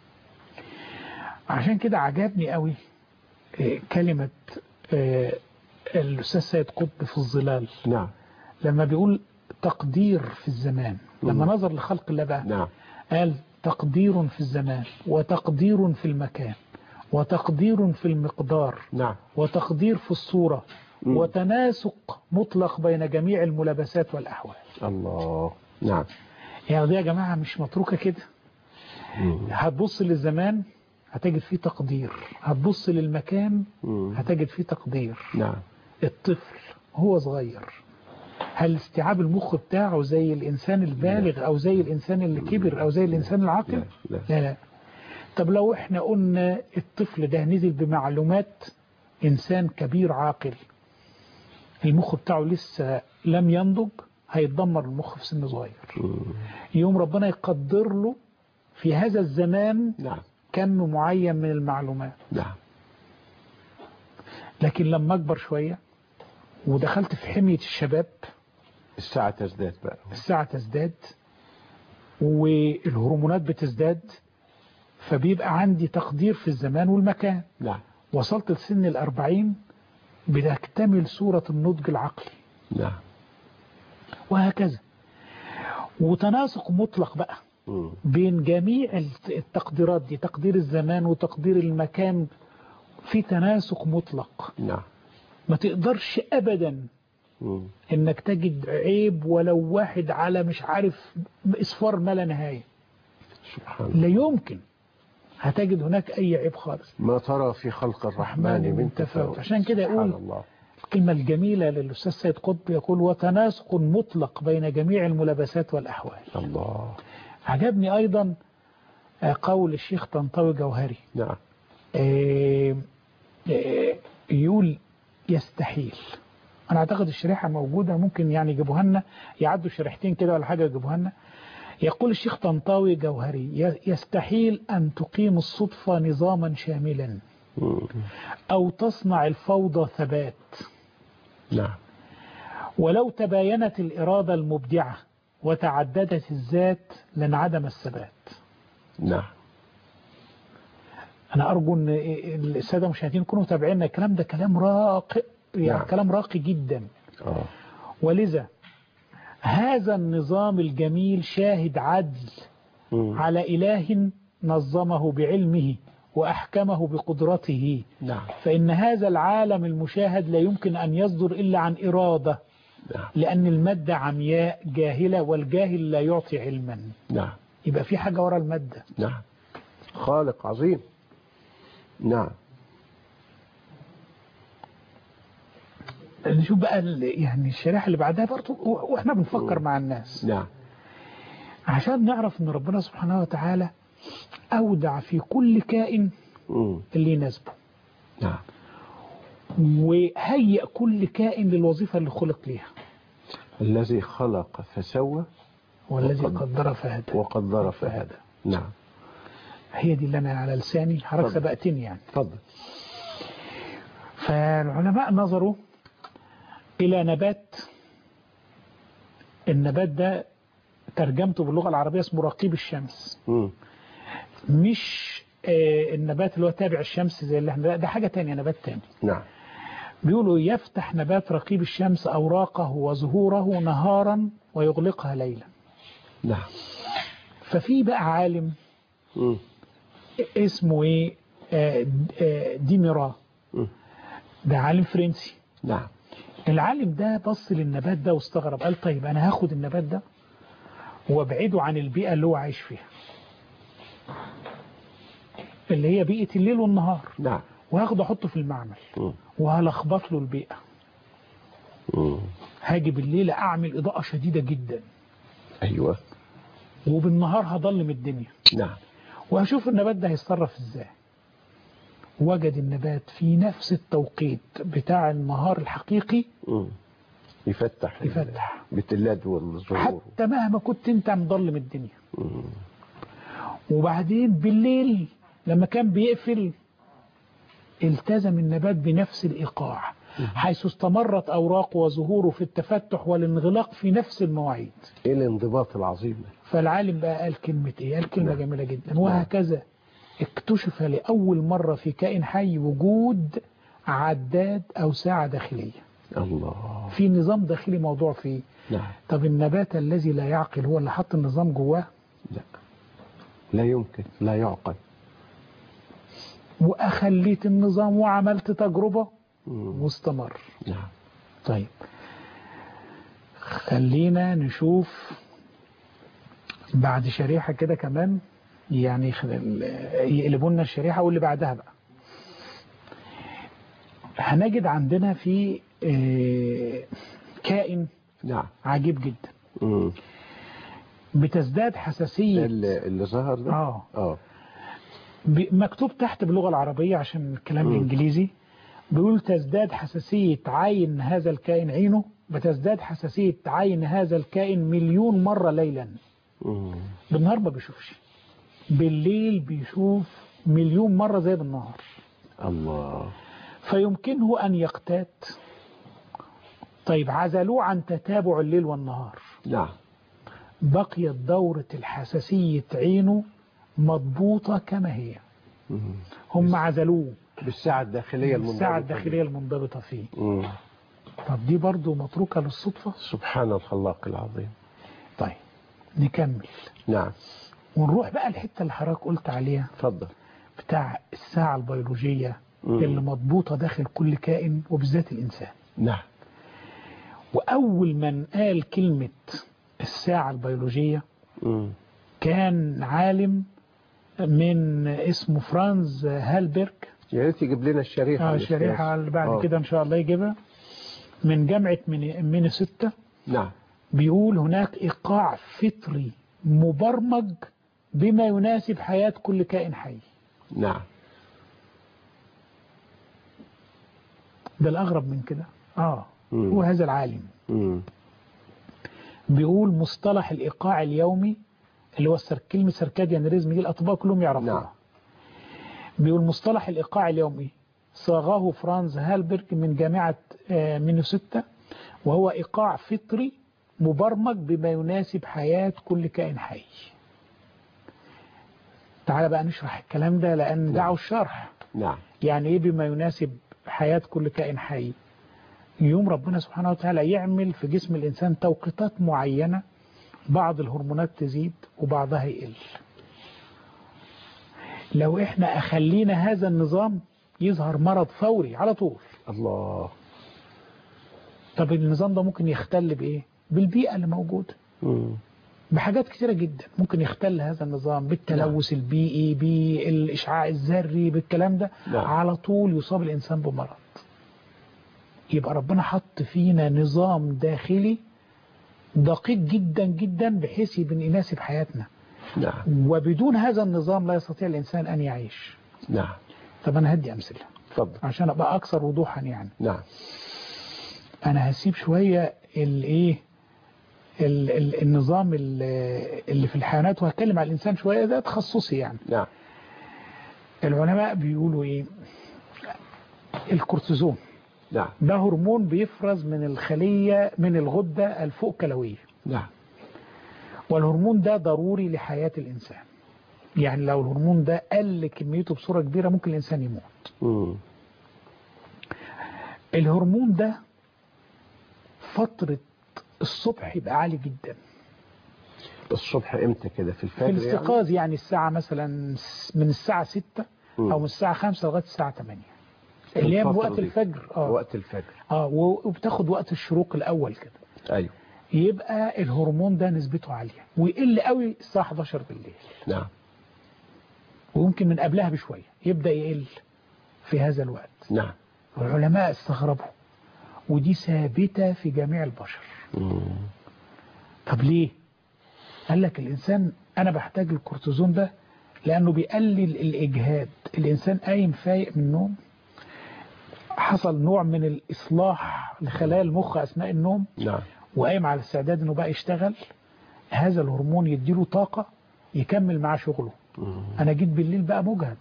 B: عشان كده عجبني قوي آه، كلمة آه، الأستاذ سيد قطب في الظلال
A: نعم
B: لما بيقول تقدير في الزمان لما
A: مم.
B: نظر لخلق الله بقى
A: نعم
B: قال تقدير في الزمان وتقدير في المكان وتقدير في المقدار
A: نعم
B: وتقدير في الصورة
A: مم.
B: وتناسق مطلق بين جميع الملابسات والأحوال
A: الله نعم
B: يعني دي يا جماعة مش متروكة كده
A: مم.
B: هتبص للزمان هتجد فيه تقدير هتبص للمكان
A: مم.
B: هتجد فيه تقدير
A: نعم
B: الطفل هو صغير هل استيعاب المخ بتاعه زي الإنسان البالغ أو زي الإنسان اللي كبر أو زي الإنسان العاقل
A: لا لا
B: لا لا طب لو احنا قلنا الطفل ده نزل بمعلومات إنسان كبير عاقل المخ بتاعه لسه لم ينضج هيتدمر المخ في سن صغير
A: مم.
B: يوم ربنا يقدر له في هذا الزمان
A: نعم
B: كم معين من المعلومات
A: نعم
B: لكن لما أكبر شوية ودخلت في حمية الشباب
A: الساعة تزداد بقى
B: الساعة تزداد والهرمونات بتزداد فبيبقى عندي تقدير في الزمان والمكان
A: نعم
B: وصلت لسن الأربعين بتكتمل صورة النضج العقلي
A: نعم
B: وهكذا وتناسق مطلق بقى
A: مم.
B: بين جميع التقديرات دي تقدير الزمان وتقدير المكان في تناسق مطلق
A: نعم
B: ما تقدرش أبدا
A: مم.
B: انك تجد عيب ولو واحد على مش عارف اصفار ما لا نهاية
A: سبحان الله
B: لا يمكن هتجد هناك اي عيب خالص
A: ما ترى في خلق الرحمن من تفاوت
B: عشان كده
A: سبحان
B: يقول
A: الله
B: الكلمة الجميلة للأستاذ سيد قطب يقول وتناسق مطلق بين جميع الملابسات والأحوال
A: الله
B: عجبني أيضا آه، قول الشيخ طنطاوي جوهري
A: نعم
B: آه، آه، يقول يستحيل أنا أعتقد الشريحة موجودة ممكن يعني يجيبوها لنا يعدوا شريحتين كده ولا حاجة يجيبوها لنا يقول الشيخ طنطاوي جوهري ي- يستحيل أن تقيم الصدفة نظاما شاملا
A: مم.
B: أو تصنع الفوضى ثبات
A: نعم
B: ولو تباينت الإرادة المبدعة وتعددت الذات لانعدم الثبات
A: نعم
B: أنا أرجو أن السادة المشاهدين يكونوا تابعين الكلام ده كلام راقي يعني
A: نعم.
B: كلام راقي جدا
A: آه.
B: ولذا هذا النظام الجميل شاهد عدل
A: مم.
B: على إله نظمه بعلمه وأحكمه بقدرته
A: نعم
B: فإن هذا العالم المشاهد لا يمكن أن يصدر إلا عن إرادة
A: نعم
B: لأن المادة عمياء جاهلة والجاهل لا يعطي علما
A: نعم
B: يبقى في حاجة ورا المادة
A: نعم خالق عظيم نعم
B: نشوف بقى ال- يعني الشريحة اللي بعدها برضو و- واحنا بنفكر مع الناس
A: نعم
B: عشان نعرف ان ربنا سبحانه وتعالى اودع في كل كائن
A: مم.
B: اللي يناسبه
A: نعم
B: وهيئ كل كائن للوظيفة اللي خلق ليها
A: الذي خلق فسوى
B: والذي
A: وقد-
B: قدر فهدى
A: وقدر فهدى نعم
B: هي دي اللي انا على لساني حضرتك
A: اتفضل.
B: سبقتني يعني
A: تفضل
B: فالعلماء نظروا إلى نبات النبات ده ترجمته باللغة العربية اسمه رقيب الشمس
A: مم.
B: مش آه، النبات اللي هو تابع الشمس زي اللي احنا لا، ده حاجة تانية نبات تاني
A: نعم
B: بيقولوا يفتح نبات رقيب الشمس أوراقه وزهوره نهارا ويغلقها ليلا
A: نعم
B: ففي بقى عالم
A: مم.
B: اسمه ايه آه، آه، ديميرا
A: مم.
B: ده عالم فرنسي
A: نعم
B: العالم ده بص للنبات ده واستغرب قال طيب انا هاخد النبات ده وابعده عن البيئة اللي هو عايش فيها اللي هي بيئة الليل والنهار
A: نعم
B: وهاخده احطه في المعمل
A: مم.
B: وهلخبط له البيئة
A: مم.
B: هاجي بالليل اعمل اضاءة شديدة جدا
A: أيوة
B: وبالنهار هضلم الدنيا
A: نعم
B: وهشوف النبات ده هيتصرف ازاي وجد النبات في نفس التوقيت بتاع النهار الحقيقي
A: مم. يفتح ال-
B: يفتح.
A: بالتلاد والظهور
B: حتى مهما كنت انت مضلم الدنيا
A: مم.
B: وبعدين بالليل لما كان بيقفل التزم النبات بنفس الإيقاع حيث استمرت أوراقه وزهوره في التفتح والانغلاق في نفس المواعيد
A: ايه الانضباط العظيم ده
B: فالعالم بقى قال كلمة إيه قال كلمة
A: نعم.
B: جميلة جدا وهكذا اكتشف لأول مرة في كائن حي وجود عداد أو ساعة داخلية
A: الله
B: في نظام داخلي موضوع فيه
A: نعم
B: طب النبات الذي لا يعقل هو اللي حط النظام جواه
A: لا لا يمكن لا يعقل
B: وأخليت النظام وعملت تجربة
A: مم.
B: واستمر
A: نعم
B: طيب خلينا نشوف بعد شريحة كده كمان يعني خل- يقلبوا لنا الشريحة واللي بعدها بقى هنجد عندنا في آه، كائن
A: نعم
B: عجيب جدا
A: مم.
B: بتزداد
A: ده
B: حساسية
A: اللي اللي ظهر ده
B: اه
A: اه
B: ب- مكتوب تحت باللغة العربية عشان الكلام
A: مم.
B: الإنجليزي بيقول تزداد حساسية عين هذا الكائن عينه بتزداد حساسية عين هذا الكائن مليون مرة ليلا
A: مم.
B: بالنهار ما بيشوفش بالليل بيشوف مليون مرة زي بالنهار
A: الله
B: فيمكنه أن يقتات طيب عزلوه عن تتابع الليل والنهار
A: نعم
B: بقيت دورة الحساسية عينه مضبوطة كما هي
A: مم.
B: هم عزلوه
A: بالساعة الداخلية المنضبطة
B: الساعة الداخلية المنضبطة فيه
A: مم.
B: طب دي برضو متروكة للصدفة
A: سبحان الخلاق العظيم
B: طيب نكمل
A: نعم
B: ونروح بقى الحتة اللي حضرتك قلت عليها
A: تفضل
B: بتاع الساعة البيولوجية
A: مم.
B: اللي مضبوطة داخل كل كائن وبالذات الإنسان
A: نعم
B: وأول من قال كلمة الساعة البيولوجية
A: مم.
B: كان عالم من اسمه فرانز هالبرج
A: يا ريت يجيب لنا الشريحة
B: آه
A: الأستاذ.
B: شريحة اللي بعد
A: آه.
B: كده إن شاء الله يجيبها من جامعة من- مينيسوتا
A: نعم
B: بيقول هناك إيقاع فطري مبرمج بما يناسب حياة كل كائن حي
A: نعم
B: ده الأغرب من كده آه
A: مم.
B: هو هذا العالم
A: مم.
B: بيقول مصطلح الإيقاع اليومي اللي هو السر... كلمة سركاديان ريزم دي الأطباء كلهم يعرفوها
A: نعم.
B: بيقول مصطلح الإيقاع اليومي صاغه فرانز هالبرج من جامعة آه، مينيسوتا وهو إيقاع فطري مبرمج بما يناسب حياة كل كائن حي تعال بقى نشرح الكلام ده لأن دعوا الشرح
A: نعم
B: يعني إيه بما يناسب حياة كل كائن حي يوم ربنا سبحانه وتعالى يعمل في جسم الإنسان توقيتات معينة بعض الهرمونات تزيد وبعضها يقل لو احنا أخلينا هذا النظام يظهر مرض فوري على طول
A: الله
B: طب النظام ده ممكن يختل بإيه بالبيئة اللي موجودة
A: مم.
B: بحاجات كتيرة جدا ممكن يختل هذا النظام بالتلوث البيئي بالإشعاع الذري بالكلام ده
A: نعم.
B: على طول يصاب الإنسان بمرض يبقى ربنا حط فينا نظام داخلي دقيق جدا جدا بحيث يبقى يناسب حياتنا
A: نعم
B: وبدون هذا النظام لا يستطيع الإنسان أن يعيش
A: نعم
B: طب أنا هدي أمثلة
A: تفضل
B: عشان أبقى أكثر وضوحا يعني
A: نعم
B: أنا هسيب شوية الإيه ال- ال- النظام ال- اللي في الحيوانات وهتكلم على الإنسان شوية ده تخصصي يعني
A: نعم
B: العلماء بيقولوا إيه الكورتيزون
A: نعم
B: ده هرمون بيفرز من الخلية من الغدة الفوق كلوية
A: نعم
B: والهرمون ده ضروري لحياة الإنسان يعني لو الهرمون ده قل كميته بصورة كبيرة ممكن الإنسان يموت
A: مم.
B: الهرمون ده فترة الصبح يبقى عالي جدا
A: الصبح امتى كده في الفجر
B: في الاستيقاظ يعني الساعة مثلا من الساعة 6
A: مم.
B: أو من الساعة 5 لغاية الساعة 8 اللي هي من
A: الفترة
B: وقت
A: دي.
B: الفجر
A: يعني
B: اه
A: وقت الفجر
B: اه و- وبتاخد وقت الشروق الأول كده
A: ايوه
B: يبقى الهرمون ده نسبته عالية ويقل قوي الساعة 11 بالليل
A: نعم
B: ويمكن من قبلها بشوية يبدأ يقل في هذا الوقت
A: نعم
B: العلماء استغربوا ودي ثابتة في جميع البشر
A: مم.
B: طب ليه قال لك الإنسان أنا بحتاج الكورتيزون ده لأنه بيقلل الإجهاد الإنسان قايم فايق من النوم حصل نوع من الإصلاح لخلايا المخ أثناء النوم
A: نعم
B: وقايم على استعداد انه بقى يشتغل هذا الهرمون يديله طاقة يكمل معاه شغله
A: مم.
B: انا جيت بالليل بقى مجهد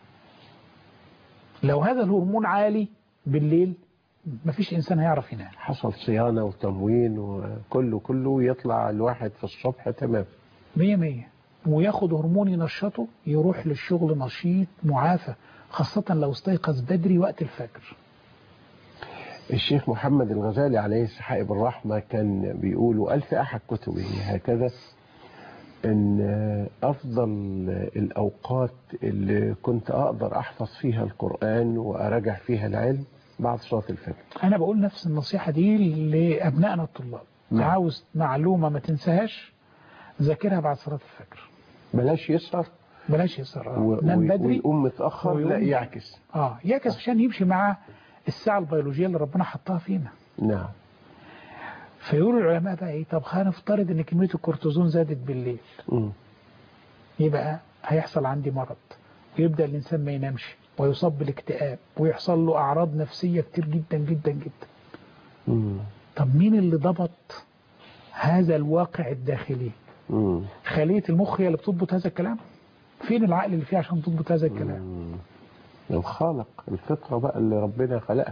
B: لو هذا الهرمون عالي بالليل مفيش انسان هيعرف ينام
A: حصل صيانة وتموين وكله كله يطلع الواحد في الصبح تمام
B: مية مية وياخد هرمون ينشطه يروح للشغل نشيط معافى خاصة لو استيقظ بدري وقت الفجر
A: الشيخ محمد الغزالي عليه السحائب الرحمة كان بيقول وقال في أحد كتبه هكذا إن أفضل الأوقات اللي كنت أقدر أحفظ فيها القرآن وأراجع فيها العلم بعد صلاة الفجر
B: انا بقول نفس النصيحة دي لابنائنا الطلاب
A: نعم.
B: عاوز معلومة ما تنساهاش ذاكرها بعد صلاة الفجر
A: بلاش يسهر
B: بلاش يسر
A: و-
B: نام
A: و-
B: بدري
A: ويقوم متأخر
B: ويقوم-
A: لا يعكس
B: اه يعكس عشان يمشي مع الساعة البيولوجية اللي ربنا حطها فينا
A: نعم
B: فيقولوا العلماء بقى ايه طب خلينا نفترض ان كمية الكورتيزون زادت بالليل
A: مم.
B: يبقى هيحصل عندي مرض ويبدأ الإنسان ما ينامش ويصاب بالاكتئاب ويحصل له أعراض نفسية كتير جدا جدا جدا
A: مم.
B: طب مين اللي ضبط هذا الواقع الداخلي
A: الخالق الفطرة بقى اللي ربنا خلقها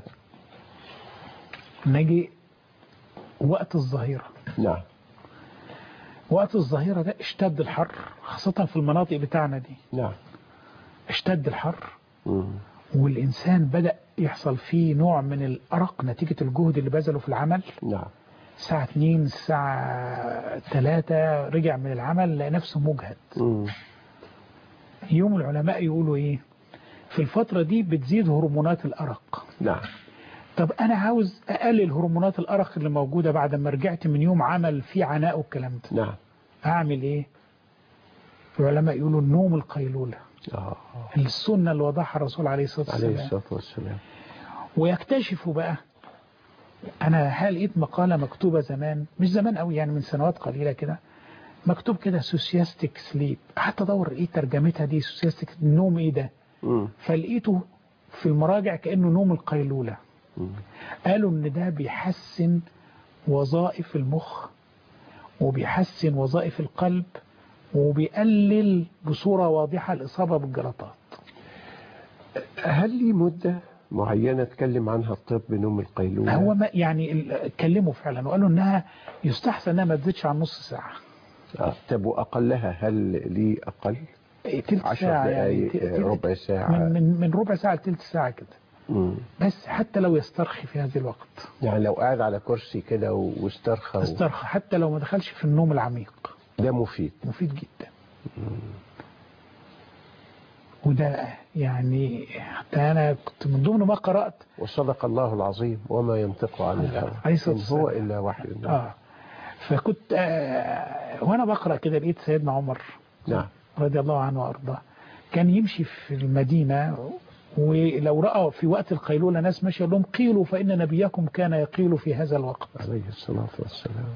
B: نجي وقت الظهيرة
A: نعم
B: وقت الظهيرة ده اشتد الحر خاصة في المناطق بتاعنا دي
A: نعم
B: اشتد الحر
A: مم.
B: والإنسان بدأ يحصل فيه نوع من الأرق نتيجة الجهد اللي بذله في العمل
A: نعم
B: الساعة 2 الساعة 3 رجع من العمل لقى نفسه مجهد
A: مم.
B: يوم العلماء يقولوا ايه في الفترة دي بتزيد هرمونات الأرق
A: نعم
B: طب أنا عاوز أقلل هرمونات الأرق اللي موجودة بعد ما رجعت من يوم عمل فيه عناء والكلام ده
A: نعم
B: أعمل إيه العلماء يقولوا النوم القيلولة
A: آه.
B: السنة اللي وضعها الرسول عليه الصلاة
A: عليه
B: والسلام
A: الصلاة والسلام
B: ويكتشفوا بقى أنا هل لقيت مقالة مكتوبة زمان مش زمان قوي يعني من سنوات قليلة كده مكتوب كده سوسياستيك سليب حتى ادور ايه ترجمتها دي سوسياستيك النوم ايه ده
A: مم.
B: فلقيته في المراجع كأنه نوم القيلولة
A: مم.
B: قالوا ان ده بيحسن وظائف المخ وبيحسن وظائف القلب وبيقلل بصورة واضحة الإصابة بالجلطات
A: هل لي مدة معينة اتكلم عنها الطب نوم القيلولة
B: هو ما يعني ال- اتكلموا فعلا وقالوا انها يستحسن انها ما تزيدش عن نص ساعة
A: آه. طب وأقلها هل لي أقل
B: تلت
A: عشر
B: ساعة يعني
A: دقايق
B: ت-
A: آه،
B: تلت-
A: ربع ساعة
B: من, من, من ربع ساعة لتلت ساعة كده
A: مم.
B: بس حتى لو يسترخي في هذه الوقت
A: يعني لو قاعد على كرسي كده و- واسترخى و-
B: استرخي حتى لو ما دخلش في النوم العميق
A: ده مفيد
B: مفيد جدا وده يعني حتى أنا كنت من ضمن ما قرأت
A: وصدق الله العظيم وما ينطق عن الهوى
B: عليه الصلاة
A: إن هو
B: والسلام.
A: إلا وحي يوحى.
B: آه فكنت آه وأنا بقرأ كده لقيت سيدنا عمر
A: نعم
B: رضي الله عنه وأرضاه كان يمشي في المدينة ولو رأى في وقت القيلولة ناس ماشية يقول لهم قيلوا فإن نبيكم كان يقيل في هذا الوقت
A: عليه الصلاة والسلام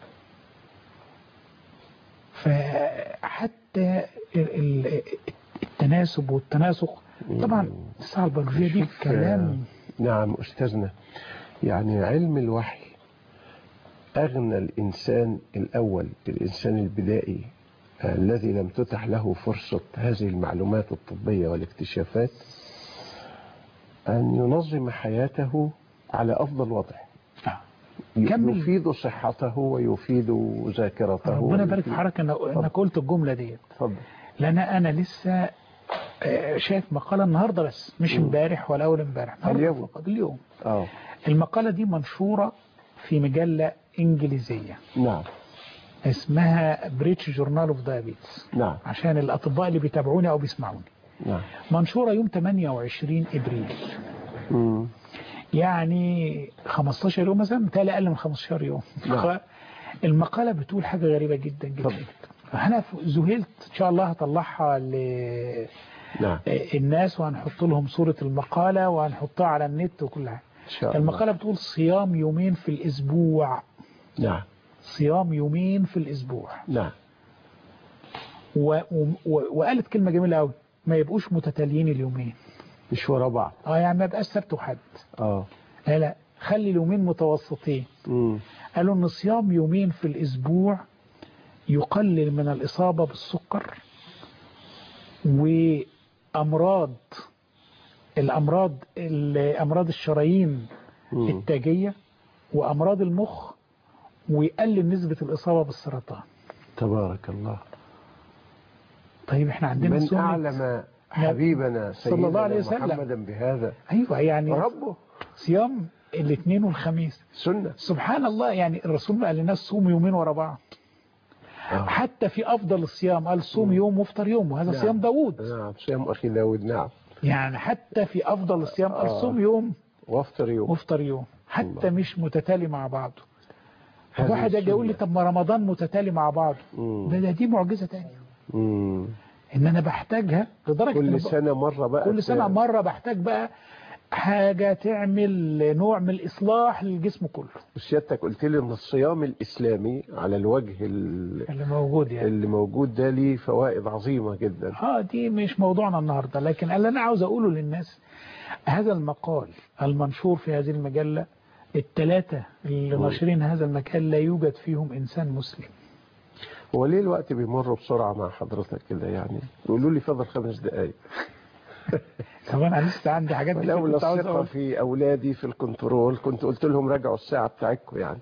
B: فحتى ال- ال- التناسب والتناسق طبعا الساعة البيولوجية دي
A: شوف،
B: كلام
A: نعم أستاذنا يعني علم الوحي أغنى الإنسان الأول الإنسان البدائي آه، الذي لم تتح له فرصة هذه المعلومات الطبية والاكتشافات أن ينظم حياته على أفضل وضع
B: آه. كمل.
A: يفيد صحته ويفيد ذاكرته
B: ربنا يبارك في
A: ويفيد-
B: حضرتك إن- انك قلت الجملة دي
A: اتفضل
B: لان انا لسه آه، شايف مقالة النهاردة بس مش امبارح ولا اول امبارح النهاردة
A: اليوم.
B: فقط اليوم
A: اه
B: المقالة دي منشورة في مجلة انجليزية
A: نعم
B: اسمها بريتش جورنال اوف دايابيتس
A: نعم
B: عشان الاطباء اللي بيتابعوني او بيسمعوني
A: نعم
B: منشورة يوم 28 ابريل
A: مم.
B: يعني 15 يوم مثلا متهيألي اقل من 15 يوم
A: نعم.
B: المقالة بتقول حاجة غريبة جدا جدا
A: اتفضل.
B: فأنا ذهلت إن شاء الله هطلعها
A: نعم
B: للناس وهنحط لهم صورة المقالة وهنحطها على النت وكل حاجة
A: إن شاء الله
B: المقالة بتقول صيام يومين في الأسبوع
A: نعم
B: صيام يومين في الأسبوع
A: نعم
B: و... و... وقالت كلمة جميلة قوي ما يبقوش متتاليين اليومين
A: مش ورا بعض
B: اه يعني ما يبقاش سبت وحد
A: اه
B: لا لا خلي اليومين متوسطين
A: مم.
B: قالوا ان صيام يومين في الاسبوع يقلل من الاصابه بالسكر وامراض الامراض امراض الشرايين
A: مم.
B: التاجيه وامراض المخ ويقلل نسبه الاصابه بالسرطان
A: تبارك الله
B: طيب احنا عندنا
A: من
B: سنة
A: أعلم حبيبنا
B: صلى الله عليه
A: سيدنا
B: وسلم.
A: محمدا بهذا
B: ايوه يعني
A: ربه
B: صيام الاثنين والخميس
A: سنة
B: سبحان الله يعني الرسول قال للناس صوموا يومين ورا بعض
A: آه.
B: حتى في افضل الصيام قال صوم يوم وافطر يوم وهذا
A: نعم.
B: صيام داوود
A: نعم صيام أخي داود نعم
B: يعني حتى في افضل الصيام قال
A: آه.
B: صوم يوم
A: وافطر يوم
B: وافطر يوم حتى
A: الله.
B: مش متتالي مع بعضه
A: هذه
B: واحد يجي يقول لي
A: السنة.
B: طب ما رمضان متتالي مع بعضه
A: مم.
B: ده, ده دي معجزه تانية
A: مم.
B: ان انا بحتاجها لدرجه إن
A: كل
B: ب-
A: سنة مرة بقى
B: كل سنه مره بحتاج بقى حاجه تعمل نوع من الاصلاح للجسم كله
A: سيادتك قلت لي ان الصيام الاسلامي على الوجه ال-
B: اللي موجود يعني
A: اللي موجود ده ليه فوائد عظيمة جدا
B: اه دي مش موضوعنا النهارده لكن اللي انا عاوز اقوله للناس هذا المقال المنشور في هذه المجله الثلاثه اللي
A: مم.
B: ناشرين هذا المكان لا يوجد فيهم انسان مسلم
A: هو ليه الوقت بيمر بسرعة مع حضرتك كده يعني يقولوا لي فضل خمس دقايق
B: طب انا لسه عندي حاجات كتير
A: ولولا
B: كنت عاوز
A: الثقة
B: اقول
A: في أولادي في الكنترول كنت قلت لهم راجعوا الساعة بتاعتكم يعني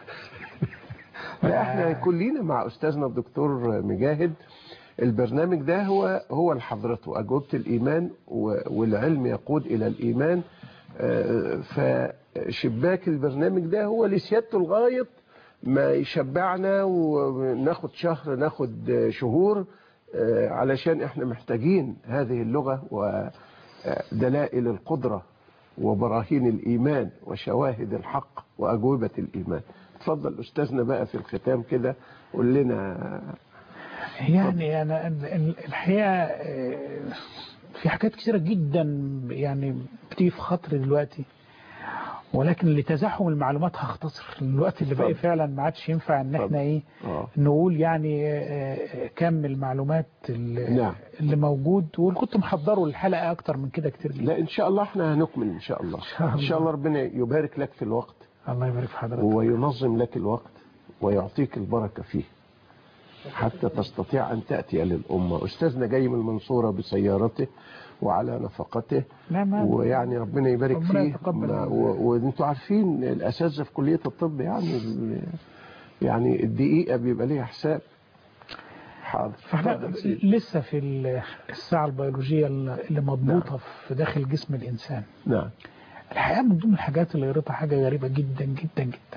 A: لا احنا كلنا مع أستاذنا الدكتور مجاهد البرنامج ده هو هو لحضرته أجوبة الإيمان و- والعلم يقود إلى الإيمان آه، فشباك البرنامج ده هو لسيادته لغاية ما يشبعنا وناخد شهر ناخد شهور آه، علشان احنا محتاجين هذه اللغة ودلائل القدرة وبراهين الإيمان وشواهد الحق وأجوبة الإيمان اتفضل أستاذنا بقى في الختام كده قول لنا
B: يعني انا ال- ال- الحقيقه آه، في حاجات كثيره جدا يعني بتيجي في خاطري دلوقتي ولكن لتزاحم المعلومات هختصر الوقت اللي باقي
A: اتفضل.
B: فعلا ما عادش ينفع ان
A: اتفضل.
B: احنا ايه
A: آه.
B: نقول يعني آه، آه، كم المعلومات اللي,
A: نعم.
B: اللي موجود وكنت محضره الحلقه اكتر من كده كتير جدا
A: لا إن شاء الله احنا هنكمل إن شاء الله
B: شاء
A: إن شاء
B: الله.
A: الله ربنا يبارك لك في الوقت
B: الله يبارك في حضرتك
A: وينظم لك الوقت ويعطيك البركة فيه حتى تستطيع أن تأتي للأمة أستاذنا جاي من المنصورة بسيارته وعلى نفقته
B: لا ما
A: ويعني ربنا يبارك
B: ربنا
A: فيه
B: يتقبل
A: ما-
B: منه.
A: و- وانتوا عارفين الأساتذة في كلية الطب يعني ال- يعني الدقيقة بيبقى ليها حساب حاضر
B: فاحنا
A: اتفضل سيدي.
B: لسه في ال- الساعه البيولوجيه اللي مضبوطه في داخل جسم الانسان
A: نعم
B: الحقيقة من ضمن الحاجات اللي قريتها حاجة غريبة جدا جدا جدا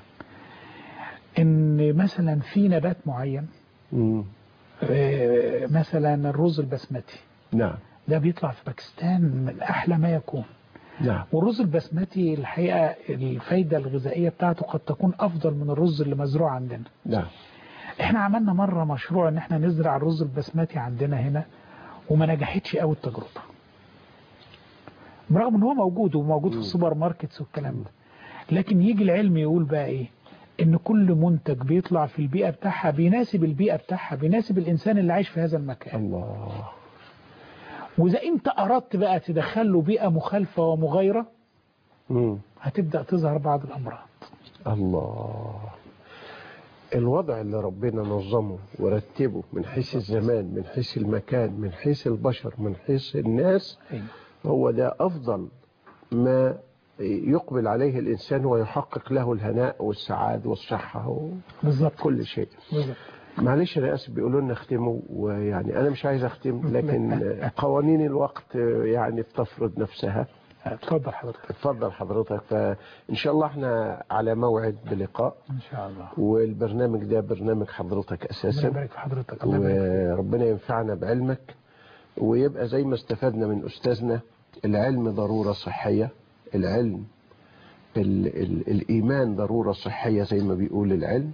B: ان مثلا في نبات معين
A: مم.
B: آه، مثلا الرز البسمتي
A: نعم
B: ده بيطلع في باكستان من احلى ما يكون
A: نعم
B: والرز البسمتي الحقيقة الفايدة الغذائية بتاعته قد تكون افضل من الرز اللي مزروع عندنا
A: نعم
B: احنا عملنا مرة مشروع ان احنا نزرع الرز البسمتي عندنا هنا وما نجحتش قوي التجربة برغم ان هو موجود وموجود في السوبر ماركتس والكلام ده لكن يجي العلم يقول بقى ايه ان كل منتج بيطلع في البيئة بتاعها بيناسب البيئة بتاعها بيناسب الانسان اللي عايش في هذا المكان
A: الله
B: واذا انت اردت بقى تدخل له بيئة مخالفة ومغايرة
A: مم.
B: هتبدأ تظهر بعض الامراض
A: الله الوضع اللي ربنا نظمه ورتبه من حيث الزمان من حيث المكان من حيث البشر من حيث الناس
B: أيوة.
A: هو ده أفضل ما يقبل عليه الإنسان ويحقق له الهناء والسعادة والصحة
B: بالظبط
A: وكل شيء
B: بالظبط
A: معلش انا اسف بيقولوا لنا اختموا ويعني انا مش عايز اختم لكن قوانين الوقت يعني بتفرض نفسها
B: اتفضل حضرتك
A: اتفضل حضرتك فان شاء الله احنا على موعد بلقاء
B: ان شاء الله
A: والبرنامج ده برنامج حضرتك
B: ربنا
A: اساسا
B: يبارك في حضرتك الله يبارك
A: وربنا ينفعنا بعلمك ويبقى زي ما استفدنا من استاذنا العلم ضرورة صحية العلم ال ال الإيمان ضرورة صحية زي ما بيقول العلم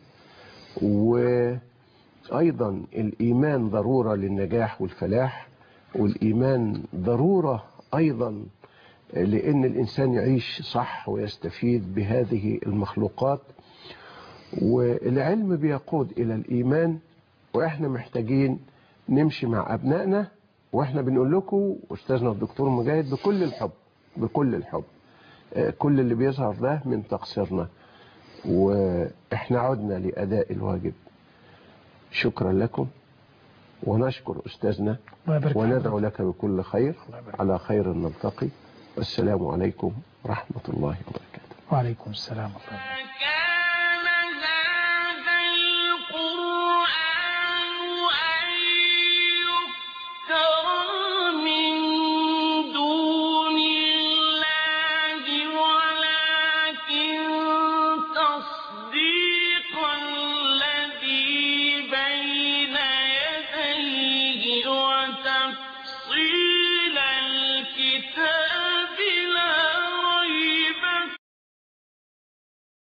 A: وأيضا الإيمان ضرورة للنجاح والفلاح والإيمان ضرورة أيضا لأن الإنسان يعيش صح ويستفيد بهذه المخلوقات والعلم بيقود إلى الإيمان وإحنا محتاجين نمشي مع أبنائنا وإحنا بنقول لكم أستاذنا الدكتور مجاهد بكل الحب بكل الحب آه، كل اللي بيظهر ده من تقصيرنا وإحنا عدنا لأداء الواجب شكرا لكم ونشكر أستاذنا
B: الله يبارك في
A: وندعو
B: حضرتك.
A: لك بكل خير
B: الله يبارك.
A: على خير نلتقي والسلام عليكم ورحمة الله وبركاته
B: وعليكم السلام ورحمة الله
C: كان هذا القرآن أن يفترى من دون الله ولكن تصديق الذي بين يديه وتفصيل